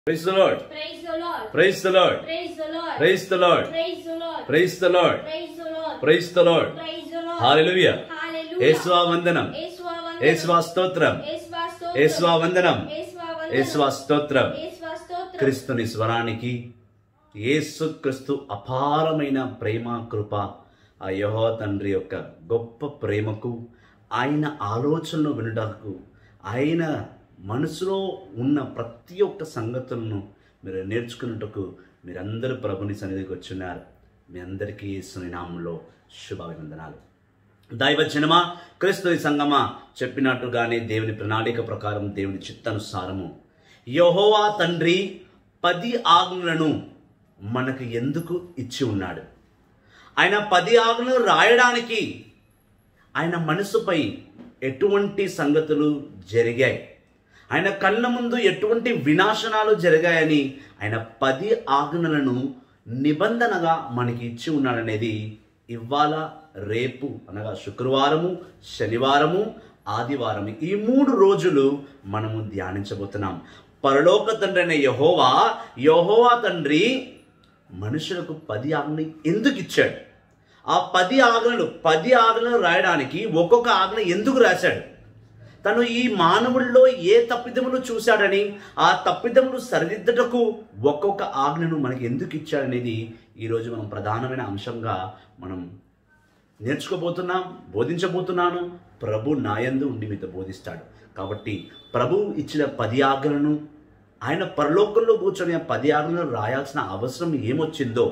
Praise the Lord. Praise the Lord. Praise the Lord. Praise the Lord. Praise the Lord. Praise the Lord. Praise the Lord. Praise the Lord. Praise the Lord. Praise the Lord. Hallelujah. Hallelujah. యేసువా వందనం యేసువా వందనం. యేసువా స్తోత్రం యేసువా స్తోత్రం. యేసువా వందనం యేసువా వందనం. యేసువా స్తోత్రం యేసువా స్తోత్రం. క్రీస్తుని స్వరానికి యేసు క్రీస్తు అపారమైన ప్రేమ కృప ఆ యహో తండ్రి యొక్క గొప్ప ప్రేమకు ఆయన ఆలోచనలు వినడానికి ఆయన మనసులో ఉన్న ప్రతి ఒక్క సంగతులను మీరు నేర్చుకున్నట్టుకు మీరందరూ ప్రభుని సన్నిధికి వచ్చున్నారు మీ అందరికీ యేసుని నామంలో శుభాభివందనాలు దైవజనమా క్రీస్తుని సంగమా చెప్పినట్టుగానే దేవుని ప్రణాళిక ప్రకారం దేవుని చిత్తానుసారము యహోవా తండ్రి పది ఆజ్ఞలను మనకు ఎందుకు ఇచ్చి ఉన్నాడు ఆయన పది ఆజ్ఞలు రాయడానికి ఆయన మనసుపై ఎటువంటి సంగతులు జరిగాయి ఆయన కళ్ళ ముందు ఎటువంటి వినాశనాలు జరిగాయని ఆయన పది ఆజ్ఞలను నిబంధనగా మనకి ఇచ్చి ఉన్నాడనేది ఇవాళ రేపు అనగా శుక్రవారము శనివారము ఆదివారం ఈ మూడు రోజులు మనము ధ్యానించబోతున్నాం పరలోక తండ్రి అయిన యహోవా యహోవా తండ్రి మనుషులకు పది ఆజ్ఞలు ఎందుకు ఇచ్చాడు ఆ పది ఆజ్ఞలు పది ఆజ్ఞలు రాయడానికి ఒక్కొక్క ఆజ్ఞ ఎందుకు రాశాడు తను ఈ మానవుల్లో ఏ తప్పిదములు చూశాడని ఆ తప్పిదములు సరిదిద్దటకు ఒక్కొక్క ఆజ్ఞను మనకి ఎందుకు ఇచ్చాడనేది ఈరోజు మనం ప్రధానమైన అంశంగా మనం నేర్చుకోబోతున్నాం బోధించబోతున్నాను ప్రభు నాయందు ఉండి మీతో బోధిస్తాడు కాబట్టి ప్రభు ఇచ్చిన పది ఆజ్ఞలను ఆయన పరలోకంలో కూర్చొని ఆ పది ఆజ్ఞలను రాయాల్సిన అవసరం ఏమొచ్చిందో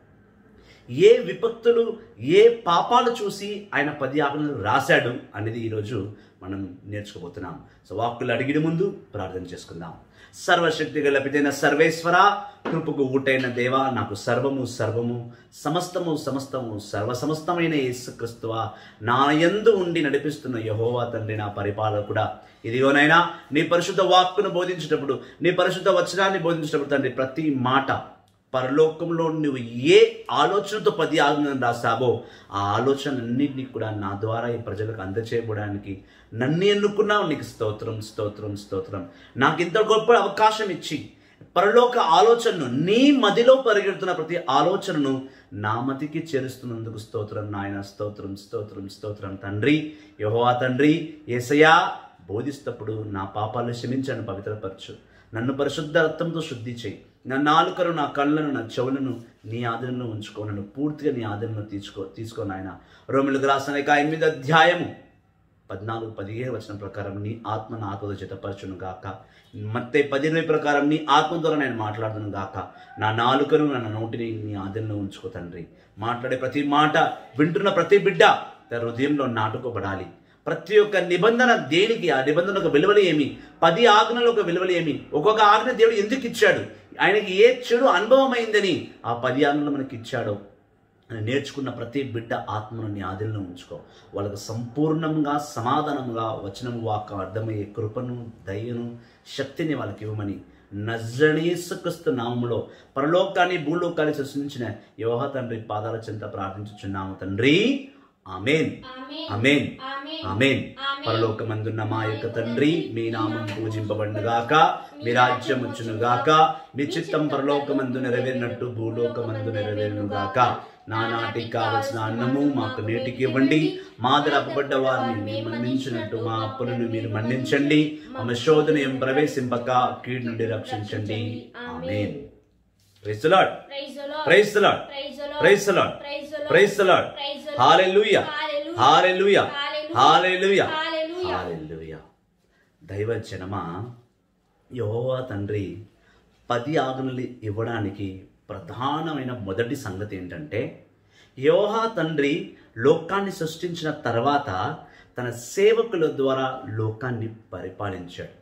ఏ విపత్తులు ఏ పాపాలు చూసి ఆయన పది ఆజ్ఞలు రాశాడు అనేది ఈరోజు మనం నేర్చుకోబోతున్నాం సో వాక్కులు అడిగిన ముందు ప్రార్థన చేసుకుందాం సర్వశక్తి గల పితైన సర్వేశ్వర కృపకు ఊటైన దేవా నాకు సర్వము సర్వము సమస్తము సమస్తము సర్వ సమస్తమైన యేసుక్రీస్తువా నా యందు ఉండి నడిపిస్తున్న యహోవా తండ్రి నా పరిపాలకుడా ఇదిగోనైనా నీ పరిశుద్ధ వాక్కును బోధించేటప్పుడు నీ పరిశుద్ధ వచనాన్ని బోధించేటప్పుడు తండ్రి ప్రతి మాట పరలోకంలో నువ్వు ఏ ఆలోచనతో పది ఆజ్ఞలను రాసావో ఆ ఆలోచన అన్నింటినీ కూడా నా ద్వారా ఈ ప్రజలకు అందచేయబడానికి నన్ను ఎన్నుకున్నావు నీకు స్తోత్రం స్తోత్రం స్తోత్రం నాకు ఇంత గొప్ప అవకాశం ఇచ్చి పరలోక ఆలోచనను నీ మదిలో పరిగెడుతున్న ప్రతి ఆలోచనను నా మతికి చేరుస్తున్నందుకు స్తోత్రం నాయన స్తోత్రం స్తోత్రం స్తోత్రం తండ్రి యహోవా తండ్రి ఏసయా బోధిస్తప్పుడు నా పాపాలను క్షమించను పవిత్రపరచు నన్ను పరిశుద్ధ రక్తంతో శుద్ధి చేయి నా నాలుకను నా కళ్ళను నా చెవులను నీ ఆధీనంలో ఉంచుకో నన్ను పూర్తిగా నీ ఆధీనంలో తీసుకో తీసుకో నాయన రోమిలకు రాసిన ఇక ఎనిమిది అధ్యాయము పద్నాలుగు పదిహేను వచ్చిన ప్రకారం నీ ఆత్మ నా ఆత్మతో జతపరచును గాక మత్తే పదిహేను ప్రకారం నీ ఆత్మ ద్వారా నేను మాట్లాడుతును గాక నా నాలుకను నా నోటిని నీ ఆధీనంలో ఉంచుకో తండ్రి మాట్లాడే ప్రతి మాట వింటున్న ప్రతి బిడ్డ తన హృదయంలో నాటుకోబడాలి ప్రతి ఒక్క నిబంధన దేనికి ఆ నిబంధన ఒక విలువలు ఏమి పది ఆజ్ఞలు ఒక విలువలు ఏమి ఒక్కొక్క ఆజ్ఞ దేవుడు ఎందుకు ఇచ్చాడు ఆయనకి ఏ చెడు అనుభవం అయిందని ఆ పది ఆజ్ఞలు మనకి ఇచ్చాడో అని నేర్చుకున్న ప్రతి బిడ్డ ఆత్మను నీ ఆదిలో ఉంచుకో వాళ్ళకు సంపూర్ణంగా సమాధానంగా వచనం వాక్ అర్థమయ్యే కృపను దయను శక్తిని వాళ్ళకి ఇవ్వమని నజనీసుక్రీస్తు నామములో పరలోకాన్ని భూలోకాన్ని సృష్టించిన యోహ తండ్రి పాదాల చెంత ప్రార్థించుచున్నాము తండ్రి amen amen. Amen amen. Amen amen. పరలోకమందున్న మా యొక్క తండ్రి మీ నామం పూజింపబడును గాక మీ రాజ్యం వచ్చును గాక మీ చిత్తం పరలోకమందు నెరవేరినట్టు భూలోకమందు నెరవేరును గాక నానాటికి కావలసిన అన్నము మాకు నేటికి ఇవ్వండి మాదర అప్పబడ్డ వారిని మేము మన్నించినట్టు మా అప్పులను మీరు మన్నించండి మా శోధన ఏం ప్రవేశింపక కీడు నుండి రక్షించండి amen praise the lord Praise the Lord. Praise the lord Praise the Lord. Praise the lord Praise the Lord. Praise the lord Praise the Lord. Hallelujah Hallelujah. Hallelujah Hallelujah. Hallelujah Hallelujah. Hallelujah దైవ జనమా యెహోవా తండ్రి పది ఆజ్ఞలు ఇవ్వడానికి ప్రధానమైన మొదటి సంగతి ఏంటంటే యోహా తండ్రి లోకాన్ని సృష్టించిన తర్వాత తన సేవకుల ద్వారా లోకాన్ని పరిపాలించాడు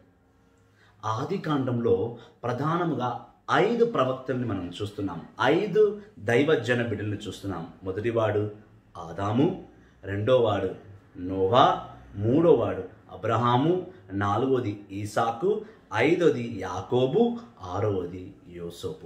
ఆది కాండంలో ప్రధానముగా ఐదు ప్రవక్తల్ని మనం చూస్తున్నాం ఐదు దైవజన బిడ్డల్ని చూస్తున్నాం మొదటివాడు ఆదాము రెండోవాడు నోవా మూడోవాడు అబ్రహాము నాలుగోది ఈసాకు ఐదోది యాకోబు ఆరవది యోసోపు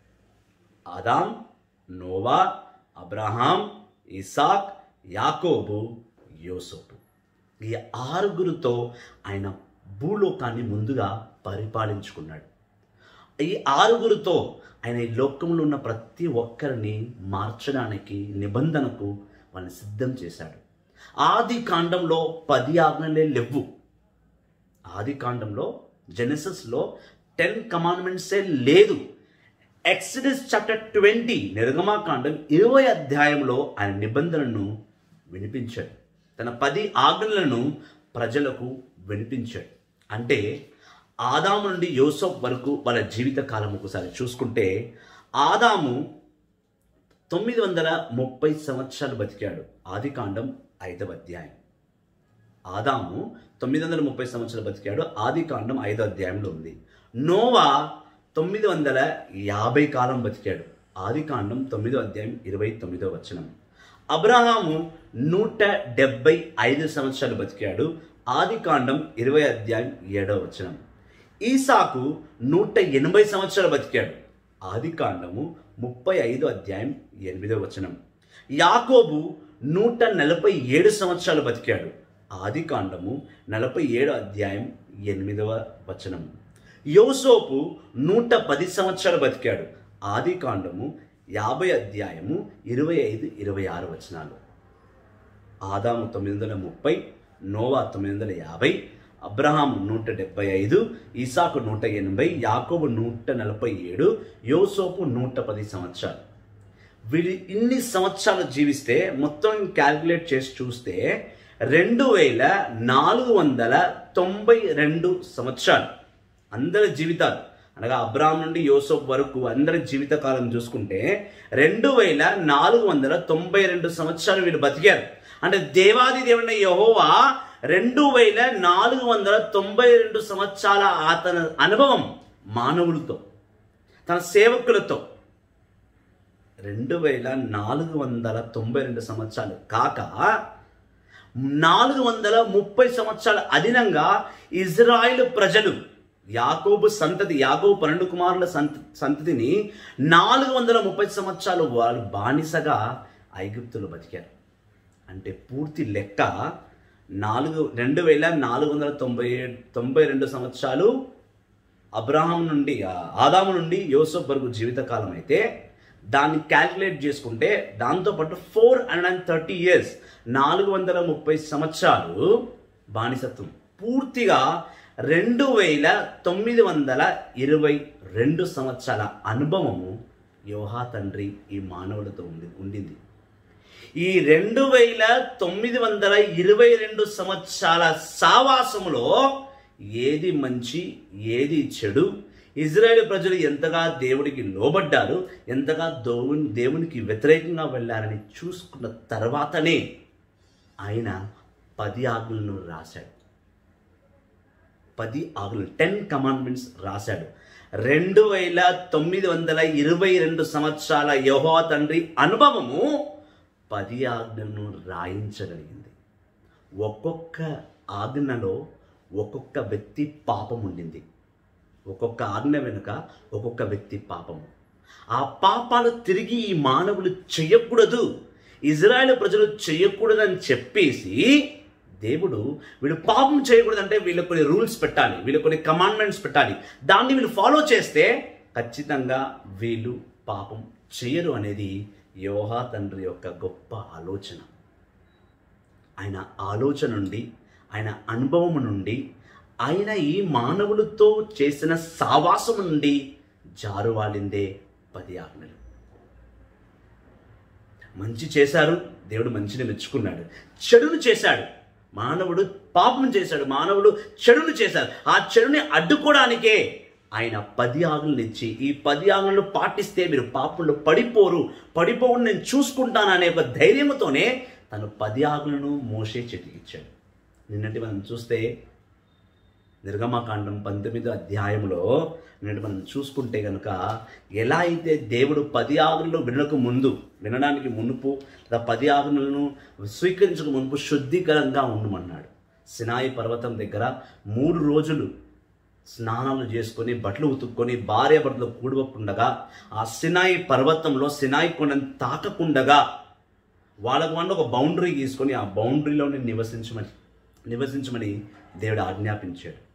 ఆదాం నోవా అబ్రహాం ఇసాక్ యాకోబు యోసోపు ఈ ఆరుగురితో ఆయన భూలోకాన్ని ముందుగా పరిపాలించుకున్నాడు ఈ ఆరుగురితో ఆయన ఈ లోకంలో ఉన్న ప్రతి ఒక్కరిని మార్చడానికి నిబంధనకు వాళ్ళని సిద్ధం చేశాడు ఆది కాండంలో పది ఆజ్ఞలే లేవు ఆది కాండంలో జెనసిస్లో టెన్ కమాండ్మెంట్సే లేదు ఎక్సిడస్ చాప్టర్ ట్వంటీ నిర్గమాకాండం ఇరవై అధ్యాయంలో ఆయన నిబంధనను వినిపించాడు తన పది ఆజ్ఞలను ప్రజలకు వినిపించాడు అంటే ఆదాము నుండి యోసఫ్ వరకు వాళ్ళ జీవిత కాలం ఒకసారి చూసుకుంటే ఆదాము తొమ్మిది వందల ముప్పై సంవత్సరాలు బతికాడు ఆది కాండం ఐదవ అధ్యాయం ఆదాము తొమ్మిది వందల ముప్పై సంవత్సరాలు బతికాడు ఆది కాండం ఐదో అధ్యాయంలో ఉంది నోవా తొమ్మిది వందల యాభై కాలం బతికాడు ఆది కాండం తొమ్మిదో అధ్యాయం ఇరవై తొమ్మిదో వచనం అబ్రహాము నూట డెబ్బై ఐదు సంవత్సరాలు బతికాడు ఆది కాండం ఇరవై అధ్యాయం ఏడో వచనం ఈసాకు నూట ఎనభై సంవత్సరాలు బతికాడు ఆది కాండము ముప్పై ఐదు అధ్యాయం ఎనిమిదో వచనం యాకోబు నూట నలభై ఏడు సంవత్సరాలు బతికాడు ఆది కాండము నలభై ఏడు అధ్యాయం ఎనిమిదవ వచనం యోసోపు నూట పది సంవత్సరాలు బతికాడు ఆది కాండము యాభై అధ్యాయము ఇరవై ఐదు ఇరవై ఆరు వచనాలు ఆదాము తొమ్మిది వందల ముప్పై నోవా తొమ్మిది వందల యాభై అబ్రహాం నూట డెబ్బై ఐదు ఇసాకు నూట ఎనభై యాకోబు నూట నలభై ఏడు యోసోపు నూట పది సంవత్సరాలు వీళ్ళు ఇన్ని సంవత్సరాలు జీవిస్తే మొత్తం క్యాల్కులేట్ చేసి చూస్తే రెండు వేల నాలుగు వందల తొంభై రెండు సంవత్సరాలు అందరి జీవితాలు అనగా అబ్రాహం నుండి యోసఫ్ వరకు అందరి జీవిత కాలం చూసుకుంటే రెండు వేల నాలుగు వందల తొంభై రెండు సంవత్సరాలు వీళ్ళు బతికారు అంటే దేవాది దేవుని యహోవా రెండు వేల నాలుగు వందల తొంభై రెండు సంవత్సరాల అతని అనుభవం మానవులతో తన సేవకులతో రెండు వేల నాలుగు వందల తొంభై రెండు సంవత్సరాలు కాక నాలుగు వందల ముప్పై సంవత్సరాల అధినంగా ఇజ్రాయిల్ ప్రజలు యాకోబు సంతతి యాకోబు పన్నెండు కుమారుల సంత సంతతిని నాలుగు వందల ముప్పై సంవత్సరాలు వాళ్ళు బానిసగా ఐగుప్తులు బతికారు అంటే పూర్తి లెక్క నాలుగు రెండు వేల నాలుగు వందల తొంభై తొంభై రెండు సంవత్సరాలు అబ్రహాం నుండి ఆ, ఆదాము నుండి యోసఫ్ వరకు జీవితకాలం అయితే దాన్ని క్యాల్కులేట్ చేసుకుంటే దాంతోపాటు four hundred and thirty years నాలుగు వందల ముప్పై సంవత్సరాలు బానిసత్వం పూర్తిగా రెండు వేల తొమ్మిది వందల ఇరవై రెండు సంవత్సరాల అనుభవము యోహా తండ్రి ఈ మానవులతో ఉండి ఉండింది ఈ రెండు వేల తొమ్మిది వందల ఇరవై రెండు సంవత్సరాల సావాసములో ఏది మంచి ఏది చెడు ఇజ్రాయేల్ ప్రజలు ఎంతగా దేవుడికి లోబడ్డారు ఎంతగా దేవుని దేవునికి వ్యతిరేకంగా వెళ్ళారని చూసుకున్న తర్వాతనే ఆయన పది ఆజ్ఞలను రాశాడు పది ఆజ్ఞలు టెన్ కమాండ్మెంట్స్ రాశాడు రెండు వేల తొమ్మిది వందల ఇరవై రెండు సంవత్సరాల యహో తండ్రి అనుభవము పది ఆజ్ఞలను రాయించగలిగింది ఒక్కొక్క ఆజ్ఞలో ఒక్కొక్క వ్యక్తి పాపం ఉండింది ఒక్కొక్క ఆజ్ఞ వెనుక ఒక్కొక్క వ్యక్తి పాపము ఆ పాపాలు తిరిగి ఈ మానవులు చేయకూడదు ఇజ్రాయెల్ ప్రజలు చేయకూడదని చెప్పేసి దేవుడు వీళ్ళు పాపం చేయకూడదంటే వీళ్ళకి కొన్ని రూల్స్ పెట్టాలి వీళ్ళకి కొన్ని కమాండ్మెంట్స్ పెట్టాలి దాన్ని వీళ్ళు ఫాలో చేస్తే ఖచ్చితంగా వీళ్ళు పాపం చేయరు అనేది యోహా తండ్రి యొక్క గొప్ప ఆలోచన ఆయన ఆలోచన నుండి ఆయన అనుభవం నుండి ఆయన ఈ మానవులతో చేసిన సావాసం నుండి జారువాలిందే పది ఆజ్ఞలు మంచి చేశారు దేవుడు మంచిని మెచ్చుకున్నాడు చెడును చేశాడు మానవుడు పాపం చేశాడు మానవుడు చెడును చేశాడు ఆ చెడుని అడ్డుకోవడానికే ఆయన పది ఆజ్ఞలు ఇచ్చి ఈ పది ఆజ్ఞలు పాటిస్తే మీరు పాపంలో పడిపోరు పడిపోవు నేను చూసుకుంటాననే ఒక ధైర్యంతోనే తను పది ఆజ్ఞలను మోసే చేతికిచ్చాడు నిన్నటి మనం చూస్తే నిర్గమకాండం పంతొమ్మిదో అధ్యాయంలో నిన్నటి మనం చూసుకుంటే కనుక ఎలా అయితే దేవుడు పది ఆజ్ఞలు వినక ముందు వినడానికి మునుపు లేదా పది ఆజ్ఞలను స్వీకరించక మునుపు శుద్ధికరంగా ఉండమన్నాడు సినాయి పర్వతం దగ్గర మూడు రోజులు స్నానాలు చేసుకొని బట్టలు ఉతుక్కొని భార్య భర్తలు కూడవకుండగా ఆ సినాయి పర్వతంలో సినాయి కొండను తాకకుండగా వాళ్ళకు వాళ్ళు ఒక బౌండరీ తీసుకొని ఆ బౌండరీలోనే నివసించమని నివసించమని దేవుడు ఆజ్ఞాపించాడు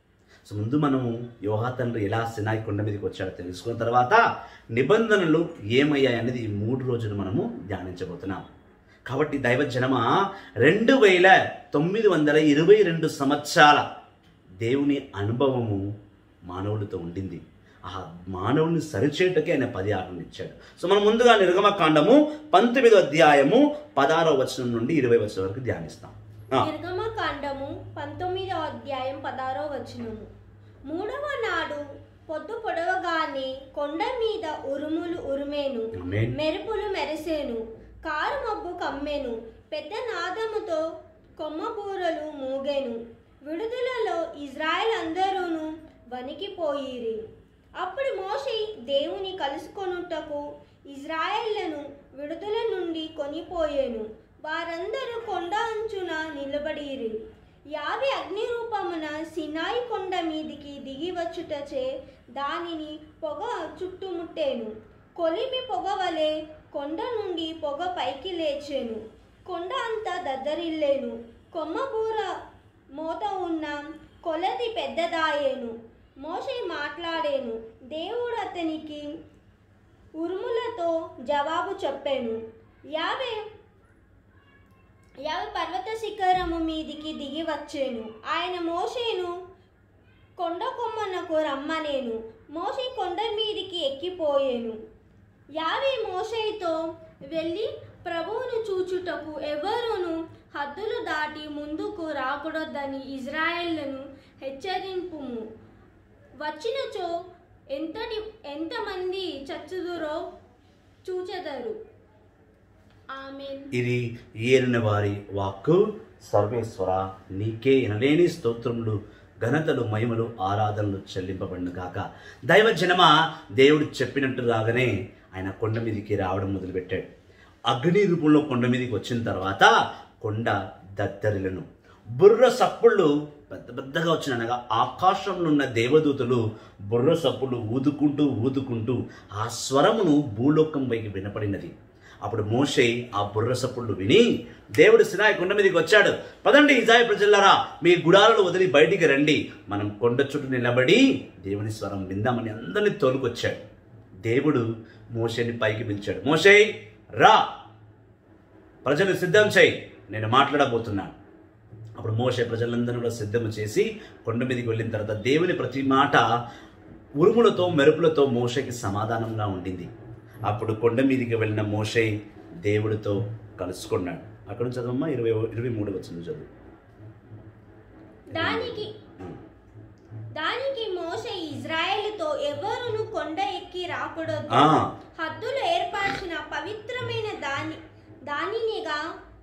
సో ముందు మనము యోహా తండ్రి ఎలా సినాయి కొండ మీదకి వచ్చాడో తెలుసుకున్న తర్వాత నిబంధనలు ఏమయ్యాయి అనేది ఈ మూడు రోజులు మనము ధ్యానించబోతున్నాం కాబట్టి దైవ జనమ రెండు వేల తొమ్మిది వందల ఇరవై రెండు సంవత్సరాల దేవుని అనుభవము మానవులతో ఉండింది ఆ మానవుని సరిచేటకే ఆయన పది ఆజ్ఞలు ఇచ్చాడు సో మనం ముందుగా నిర్గమ కాండము పంతొమ్మిదో అధ్యాయము పదహారో వచనం నుండి ఇరవై వచనం వరకు ధ్యానిస్తాం ఆ, నిర్గమ కాండము పంతొమ్మిదవ అధ్యాయం పదారో వచనము మూడవ నాడు పొద్దు పొడవగానే కొండ మీద ఉరుములు ఉరుమేను ఆమేన్. మెరుపులు మెరిసేను కారు మబ్బు కమ్మేను పెద్ద నాదముతో కొమ్మబూరలు మూగేను విడుదలలో ఇజ్రాయెల్ అందరూను వణికిపోయిరి అప్పుడు మోషే దేవుని కలుసుకొనుటకు ఇజ్రాయెళ్లను విడుదల నుండి కొనిపోయేను వారందరూ కొండ అంచున నిలబడిరి యావి అగ్ని రూపమున సినాయి కొండ మీదికి దిగి వచ్చుటచే దానిని పొగ చుట్టుముట్టేను కొలిమి పొగ వలె కొండ నుండి పొగ పైకి లేచెను కొండ అంతా దద్దరిల్లేను కొమ్మబూర మోత ఉన్న కొలది పెద్దదాయేను మోషే మాట్లాడేను దేవుడు అతనికి ఉరుములతో జవాబు చెప్పాను యావే యావే పర్వత శిఖరము మీదికి దిగి వచ్చాను ఆయన మోషేను కొండ కొమ్మనకు రమ్మనేను మోషే కొండ మీదికి ఎక్కిపోయేను యావే మోషేతో వెళ్ళి ప్రభువును చూచుటకు ఎవరును హద్దులు దాటి ముందుకు రాకూడదని ఇజ్రాయెళ్లను హెచ్చరింపుము వచ్చినచో ఎంతటి ఎంతమంది చచ్చుదురో చూచెదరు ఆమెన్ ఇది ఏలిన వారి వాక్కు సర్వేశ్వర నీకే ఎనలేని స్తోత్రములు ఘనతలు మహిమలు ఆరాధనలు చెల్లింపబడిన కాక దైవ జనమ దేవుడు చెప్పినట్టు రాగానే ఆయన కొండ మీదకి రావడం మొదలుపెట్టాడు అగ్ని రూపంలో కొండ మీదకి వచ్చిన తర్వాత కొండ దద్దరిలను బుర్ర సప్పుళ్ళు పెద్ద పెద్దగా వచ్చిన అనగా ఆకాశంలో ఉన్న దేవదూతలు బుర్ర సప్పులు ఊదుకుంటూ ఊదుకుంటూ ఆ స్వరమును భూలోకం పైకి వినపడినది అప్పుడు మోషే ఆ బుర్ర సప్పుళ్ళు విని దేవుడు సినాయి కొండ మీదకి వచ్చాడు పదండి ఇజాయి ప్రజలారా మీ గుడాలను వదిలి బయటికి రండి మనం కొండ చుట్టూ నిలబడి దేవుని స్వరం విందామని అందరినీ తోలుకొచ్చాడు దేవుడు మోషేని పైకి పిలిచాడు మోషే రా ప్రజలు సిద్ధం చేయి నేను మాట్లాడబోతున్నాను అప్పుడు మోషే ప్రజలందరినీ కూడా సిద్ధం చేసి కొండ మీదకి వెళ్ళిన తర్వాత దేవుని ప్రతి మాట ఉరుములతో మెరుపులతో మోషకి సమాధానంగా ఉండింది అప్పుడు కొండ మీదకి వెళ్ళిన మోషే దేవుడితో కలుసుకున్నాడు అక్కడ నుంచి చదవమ్మా ఇరవై ఇరవై మూడు వచ్చింది చదువు దానికి దానికి మోషే ఇజ్రాయేలుతో ఎవరును కొండ ఎక్కి రాకూడదు ఆ. హద్దులు ఏర్పరిచిన పవిత్రమైన దాని దానినిగా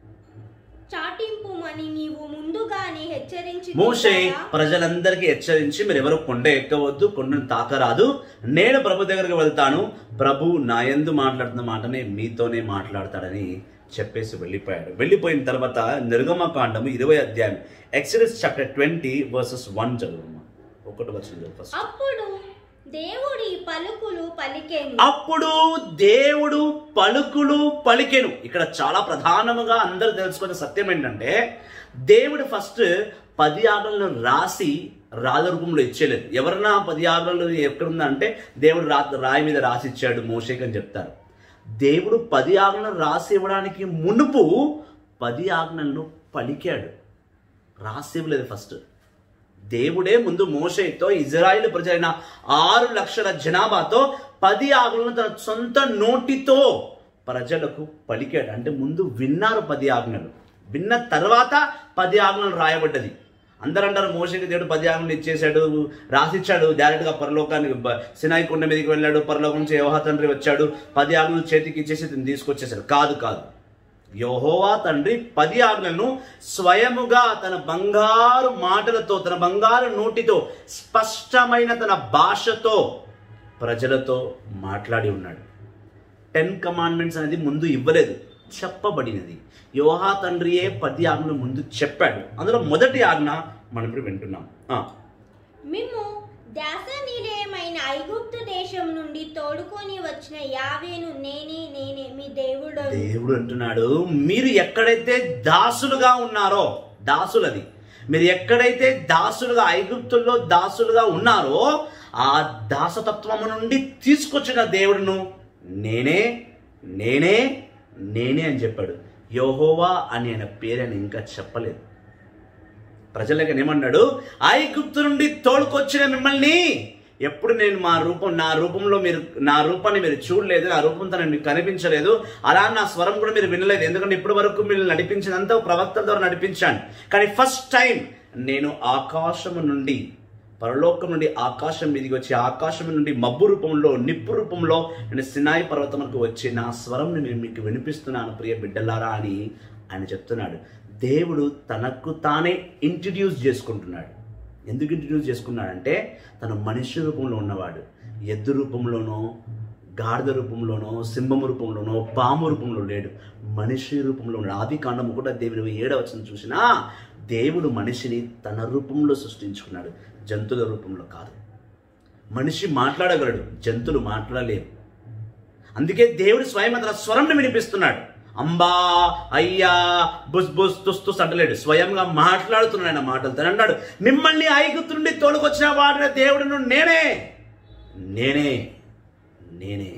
చాటింపుమని నీవు ముందుగానే హెచ్చరించి మోషే ప్రజలందరికీ హెచ్చరించి మీరు ఎవరు కొండ ఎక్కవద్దు కొండను తాకరాదు నేను ప్రభు దగ్గరికి వెళ్తాను ప్రభు నా యందు మాట్లాడుతున్న మాటనే మీతోనే మాట్లాడతాడని చెప్పేసి వెళ్ళిపోయాడు వెళ్ళిపోయిన తర్వాత నిర్గమ కాండము ఇరవై అధ్యాయం Exodus chapter twenty verses one చదువు ఒకటి వచ్చింది ఫస్ట్ అప్పుడు దేవుడి పలుకులు పలికేను అప్పుడు దేవుడు పలుకులు పలికెను ఇక్కడ చాలా ప్రధానముగా అందరూ తెలుసుకునే సత్యం ఏంటంటే దేవుడు ఫస్ట్ పది ఆటలను రాసి రాజరూపంలో ఇచ్చేయలేదు ఎవరన్నా పది ఆటలు ఎక్కడుందంటే దేవుడు రా రాయి మీద రాసి ఇచ్చాడు మోషేక్ అని చెప్తారు దేవుడు పది ఆజ్ఞలను రాసి ఇవ్వడానికి మునుపు పది ఆజ్ఞలను పలికాడు రాసి ఇవ్వలేదు ఫస్ట్ దేవుడే ముందు మోషేతో ఇజ్రాయిల్ ప్రజలైన ఆరు లక్షల జనాభాతో పది ఆజ్ఞలను తన సొంత నోటితో ప్రజలకు పలికాడు అంటే ముందు విన్నారు పది ఆజ్ఞలు విన్న తర్వాత పది ఆజ్ఞలు రాయబడ్డది అందరూ అంటారు మోషకి దేవుడు పది ఆజ్ఞలు ఇచ్చేశాడు రాసిచ్చాడు డైరెక్ట్గా పరలోకానికి బ- సినాయి కొండ మీదకి వెళ్ళాడు పరలోకం నుంచి యోహా తండ్రి వచ్చాడు పది ఆజ్ఞలు చేతికి ఇచ్చేసి ఇతను తీసుకొచ్చేసాడు కాదు కాదు యెహోవా తండ్రి పది ఆజ్ఞలను స్వయముగా తన బంగారు మాటలతో తన బంగారు నోటితో స్పష్టమైన తన భాషతో ప్రజలతో మాట్లాడి ఉన్నాడు టెన్ కమాండ్మెంట్స్ అనేది ముందు ఇవ్వలేదు చెప్పబడినది యోహా తండ్రియే పది ఆజ్ఞలు ముందు చెప్పాడు అందులో మొదటి ఆజ్ఞ మనం ఇప్పుడు వింటున్నాం ఆ, మేము దాస నిలయమైన ఐగుప్తు దేశం నుండి తోడుకొని వచ్చిన యావేను నేనే నేనే మీ దేవుడు దేవుడు అంటున్నాడు మీరు ఎక్కడైతే దాసులుగా ఉన్నారో దాసులది మీరు ఎక్కడైతే దాసులుగా ఐగుప్తుల్లో దాసులుగా ఉన్నారో ఆ దాసతత్వము నుండి తీసుకొచ్చిన దేవుడును నేనే నేనే నేనే అని చెప్పాడు యోహోవా అని ఆయన పేరు ఆయన ఇంకా చెప్పలేదు ప్రజలకు ఏమన్నాడు ఐగుప్తు నుండి తోలుకొచ్చిన మిమ్మల్ని ఎప్పుడు నేను మా రూపం నా రూపంలో మీరు నా రూపాన్ని మీరు చూడలేదు నా రూపంతో నేను మీకు కనిపించలేదు అలా నా స్వరం కూడా మీరు వినలేదు ఎందుకంటే ఇప్పటి వరకు మీరు నడిపించినంత ప్రవక్తల ద్వారా నడిపించాను కానీ ఫస్ట్ టైం నేను ఆకాశము నుండి పరలోకం నుండి ఆకాశం మీదికి వచ్చి ఆకాశం నుండి మబ్బు రూపంలో నిప్పు రూపంలో నేను సినాయి పర్వతములకు వచ్చి నా స్వరం నేను మీకు వినిపిస్తున్నాను ప్రియ బిడ్డలారా అని ఆయన చెప్తున్నాడు దేవుడు తనకు తానే ఇంట్రడ్యూస్ చేసుకుంటున్నాడు ఎందుకు ఇంట్రడ్యూస్ చేసుకున్నాడంటే తను మనిషి రూపంలో ఉన్నవాడు ఎద్దు రూపంలోనో గాడిద రూపంలోనో సింహము రూపంలోనో పాము రూపంలో లేడు మనిషి రూపంలో ఉన్నాడు ఆది కాండము కూడా దేవుడు ఏడవచనం చూసినా దేవుడు మనిషిని తన రూపంలో సృష్టించుకున్నాడు జంతువుల రూపంలో కాదు మనిషి మాట్లాడగలడు జంతువులు మాట్లాడలేవు అందుకే దేవుడు స్వయం తన స్వరంని వినిపిస్తున్నాడు అంబా అయ్యా బుస్ బుస్ తుస్ తుస్ అంటలేడు స్వయంగా మాట్లాడుతున్నాడు ఆయన మాటలు తను అన్నాడు మిమ్మల్ని ఐగుప్తు నుండి తోలుకొచ్చిన వాడిన దేవుడును నేనే నేనే నేనే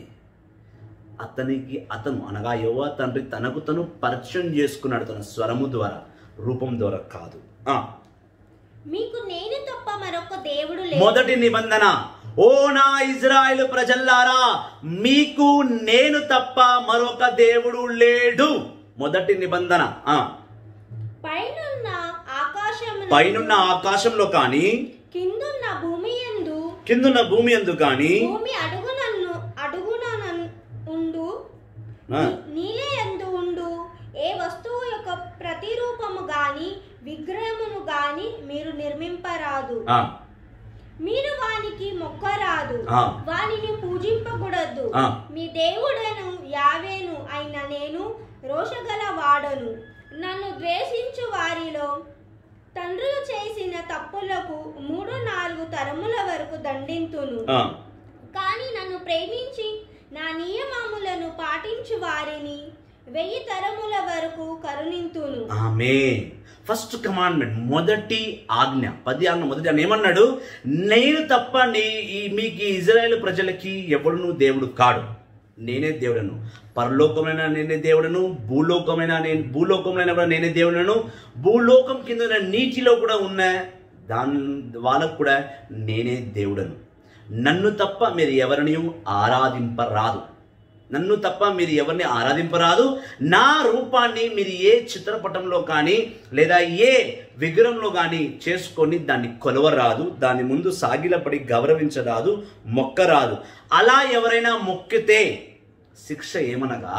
అతనికి అతను అనగా యువ తండ్రి తనకు తను పరిచయం చేసుకున్నాడు తన స్వరము ద్వారా రూపం ద్వారా కాదు ఆ మీకు నేను తప్ప మరొక దేవుడు లేదు మొదటి నిబంధన ఓ నా ఇజ్రాయెల్ ప్రజల్లారా మీకు నేను తప్ప మరొక దేవుడు లేడు మొదటి నిబంధన ఆ పైనున్న ఆకాశము పైనున్న ఆకాశంలో కానీ కిందున్న భూమి యందు కిందున్న భూమి ఎందు కానీ భూమి అడుగునన్ను అడుగున ఉండు ఆ, నీలే యందు ఉండు ఏ వస్తువు యొక్క ప్రతిరూపము గాని విగ్రహమును గాని మీరు నిర్మింపరాదు ఆ, మీరు వానికి మొక్కరాదు ఆ. వానిని పూజింపకూడదు ఆ. మీ దేవుడను యావేను అయిన నేను రోషగల వాడను నన్ను ద్వేషించు వారిలో తండ్రులు చేసిన తప్పులకు మూడు నాలుగు తరముల వరకు దండింతును ఆ. కానీ నన్ను ప్రేమించి నా నియమములను పాటించు వారిని వెయ్యి తరముల వరకు కరుణింతును ఆమె ఫస్ట్ కమాండ్మెంట్ మొదటి ఆజ్ఞ పది ఆజ్ఞ మొదటి ఆజ్ఞ ఏమన్నాడు నేను తప్ప నీ ఈ మీకు ఈ ఇజ్రాయేల్ ప్రజలకి ఎవడును దేవుడు కాడు నేనే దేవుడను పరలోకమైన నేనే దేవుడను భూలోకమైన నేను భూలోకమైన కూడా నేనే దేవుడను భూలోకం కింద ఉన్న నీటిలో కూడా ఉన్న దాని వాళ్ళకు కూడా నేనే దేవుడను నన్ను తప్ప మీరు ఎవరిని ఆరాధింపరాదు నన్ను తప్ప మీరు ఎవరిని ఆరాధింపరాదు నా రూపాన్ని మీరు ఏ చిత్రపటంలో కానీ లేదా ఏ విగ్రహంలో కానీ చేసుకొని దాన్ని కొలవరాదు దాని ముందు సాగిలపడి గౌరవించరాదు మొక్కరాదు అలా ఎవరైనా మొక్కితే శిక్ష ఏమనగా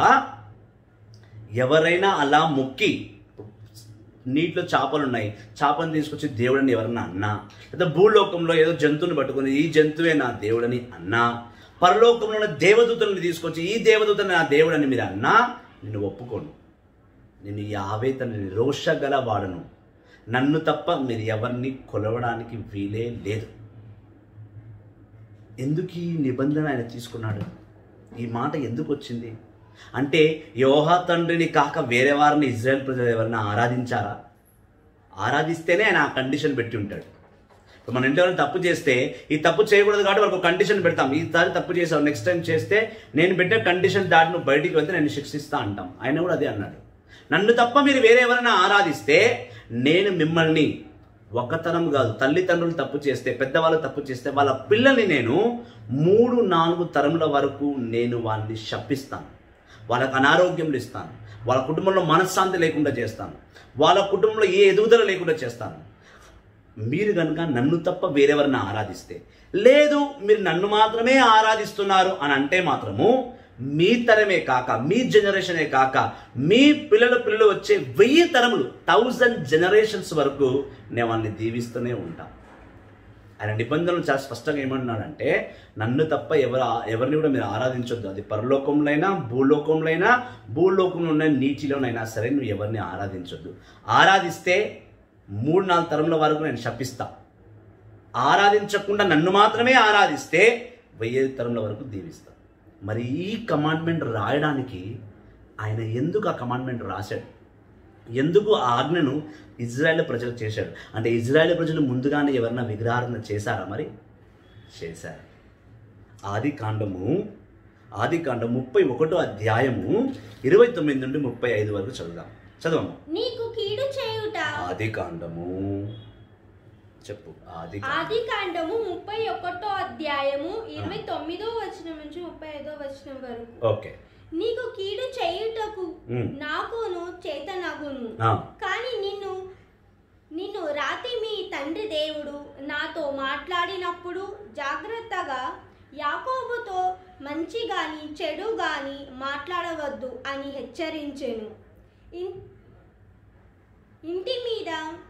ఎవరైనా అలా మొక్కి నీటిలో చేపలు ఉన్నాయి చేపను తీసుకొచ్చి దేవుడని ఎవరన్నా అన్నా లేదా భూలోకంలో ఏదో జంతువుని పట్టుకొని ఈ జంతువే నా దేవుడని అన్నా పరలోకంలో ఉన్న దేవదూతలను తీసుకొచ్చి ఈ దేవదూత నా దేవుడని మీరు అన్నా నేను ఒప్పుకోను నేను యావే తనని రోషగల వాడను నన్ను తప్ప మీరు ఎవరిని కొలవడానికి వీలే లేదు ఎందుకు ఈ నిబంధన ఆయన తీసుకున్నాడు ఈ మాట ఎందుకు వచ్చింది అంటే యోహా తండ్రిని కాక వేరే వారిని ఇజ్రాయెల్ ప్రజలు ఎవరైనా ఆరాధించారా ఆరాధిస్తేనే ఆయన ఆ కండిషన్ పెట్టి ఉంటాడు ఇప్పుడు మన ఇంట్లో ఎవరైనా తప్పు చేస్తే ఈ తప్పు చేయకూడదు కాబట్టి వాళ్ళకి ఒక కండిషన్ పెడతాం ఈసారి తప్పు చేసావు నెక్స్ట్ టైం చేస్తే నేను పెట్టే కండిషన్ దాటి నువ్వు బయటికి వెళ్తే నేను శిక్షిస్తా అంటాం ఆయన కూడా అదే అన్నాడు నన్ను తప్ప మీరు వేరే ఎవరైనా ఆరాధిస్తే నేను మిమ్మల్ని ఒకతరం కాదు తల్లిదండ్రులు తప్పు చేస్తే పెద్దవాళ్ళు తప్పు చేస్తే వాళ్ళ పిల్లల్ని నేను మూడు నాలుగు తరముల వరకు నేను వాళ్ళని శపిస్తాను వాళ్ళకి అనారోగ్యంలు ఇస్తాను వాళ్ళ కుటుంబంలో మనశ్శాంతి లేకుండా చేస్తాను వాళ్ళ కుటుంబంలో ఏ ఎదుగుదల లేకుండా చేస్తాను మీరు కనుక నన్ను తప్ప వేరెవరిని ఆరాధిస్తే లేదు మీరు నన్ను మాత్రమే ఆరాధిస్తున్నారు అని అంటే మాత్రము మీ తరమే కాక మీ జనరేషనే కాక మీ పిల్లల పిల్లలు వచ్చే వెయ్యి తరములు థౌజండ్ జనరేషన్స్ వరకు నేను వాళ్ళని దీవిస్తూనే ఉంటాను ఆయన నిబంధనలు చాలా స్పష్టంగా ఏమంటున్నాడంటే నన్ను తప్ప ఎవరు ఎవరిని కూడా మీరు ఆరాధించొద్దు అది పరలోకంలో భూలోకంలో భూలోకంలో ఉన్న నీటిలోనైనా సరే నువ్వు ఎవరిని ఆరాధించొద్దు ఆరాధిస్తే మూడు నాలుగు తరముల వరకు నేను శపిస్తా ఆరాధించకుండా నన్ను మాత్రమే ఆరాధిస్తే వెయ్యి తరముల వరకు దీవిస్తా మరి ఈ కమాండ్మెంట్ రాయడానికి ఆయన ఎందుకు ఆ కమాండ్మెంట్ రాశాడు ఎందుకు ఆ ఆజ్ఞను ఇజ్రాయెల్ ప్రజలు చేశాడు అంటే ఇజ్రాయెల్ ప్రజలు ముందుగానే ఎవరన్నా విగ్రహారాధన చేశారా మరి చేశారు ఆది కాండము ఆది కాండం ముప్పై ఒకటో అధ్యాయము ఇరవై తొమ్మిది నుండి ముప్పై ఐదు వరకు చదువుదాం చదవము నీకు కీడు చేయుట ఆది కాండము చెప్పు ఆది కాండం. ఆది కాండము ముప్పై ఒకటో అధ్యాయము ఇరవై తొమ్మిదో వచనం నుంచి ముప్పై ఐదో వచనం వరకు ఓకే నీకు కీడు చేయుటకు ఉమ్. నాకును చేతనగును ఆ, కానీ నిన్ను నిన్ను రాతి మీ తండ్రి దేవుడు నాతో మాట్లాడినప్పుడు జాగ్రత్తగా యాకోబుతో మంచి గాని చెడు గాని మాట్లాడవద్దు అని హెచ్చరించెను ఇన్- ఇంటి మీద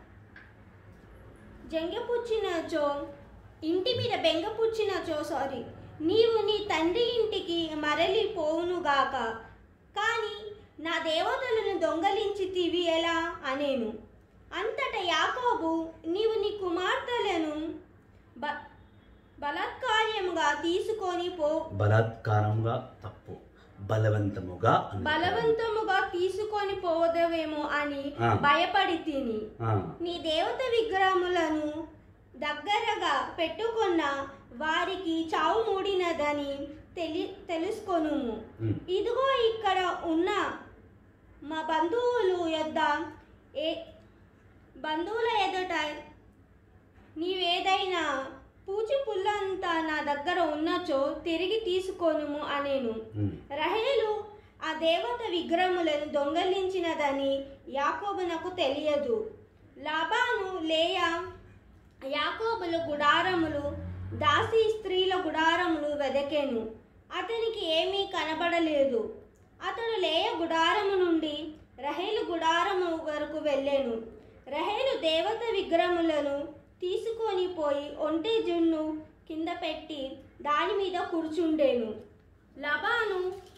జంగపుచ్చినచో ఇంటి మీద బెంగపుచ్చినచో సారీ నీవు నీ తండ్రి ఇంటికి మరలి పోవునుగాక కానీ నా దేవతలను దొంగలించి తివి ఎలా అనేను అంతట యాకోబు నీవు నీ కుమార్తెలను బ బలాత్కార్యముగా తీసుకొని పో బలాత్కారంగా తప్పు బలవంతముగా అన్నది. బలవంతముగా తీసుకొని పోవదవేమో అని ఆ. భయపడి తిని ఆ, నీ దేవత విగ్రహములను దగ్గరగా పెట్టుకున్న వారికి చావు మూడినదని తెలి తెలుసుకొనుము ఉమ్, ఇదిగో ఇక్కడ ఉన్న మా బంధువులు యొద్ద ఏ బంధువుల ఎదుట నీవేదైనా పూచి పుల్లంతా నా దగ్గర ఉన్నచో తిరిగి తీసుకొనుము అనేను ఉమ్. రహేలు ఆ దేవత విగ్రహములను దొంగలించినదని యాకోబునకు తెలియదు లాబాను లేయా యాకోబుల గుడారములు దాసి స్త్రీల గుడారములు వెదకెను అతనికి ఏమీ కనబడలేదు అతడు లేయ గుడారము నుండి రహేలు గుడారము వరకు వెళ్ళాను రహేలు దేవత విగ్రహములను తీసుకొని పోయి ఒంటె జున్ను కింద పెట్టి దాని మీద కూర్చుండేను లబాను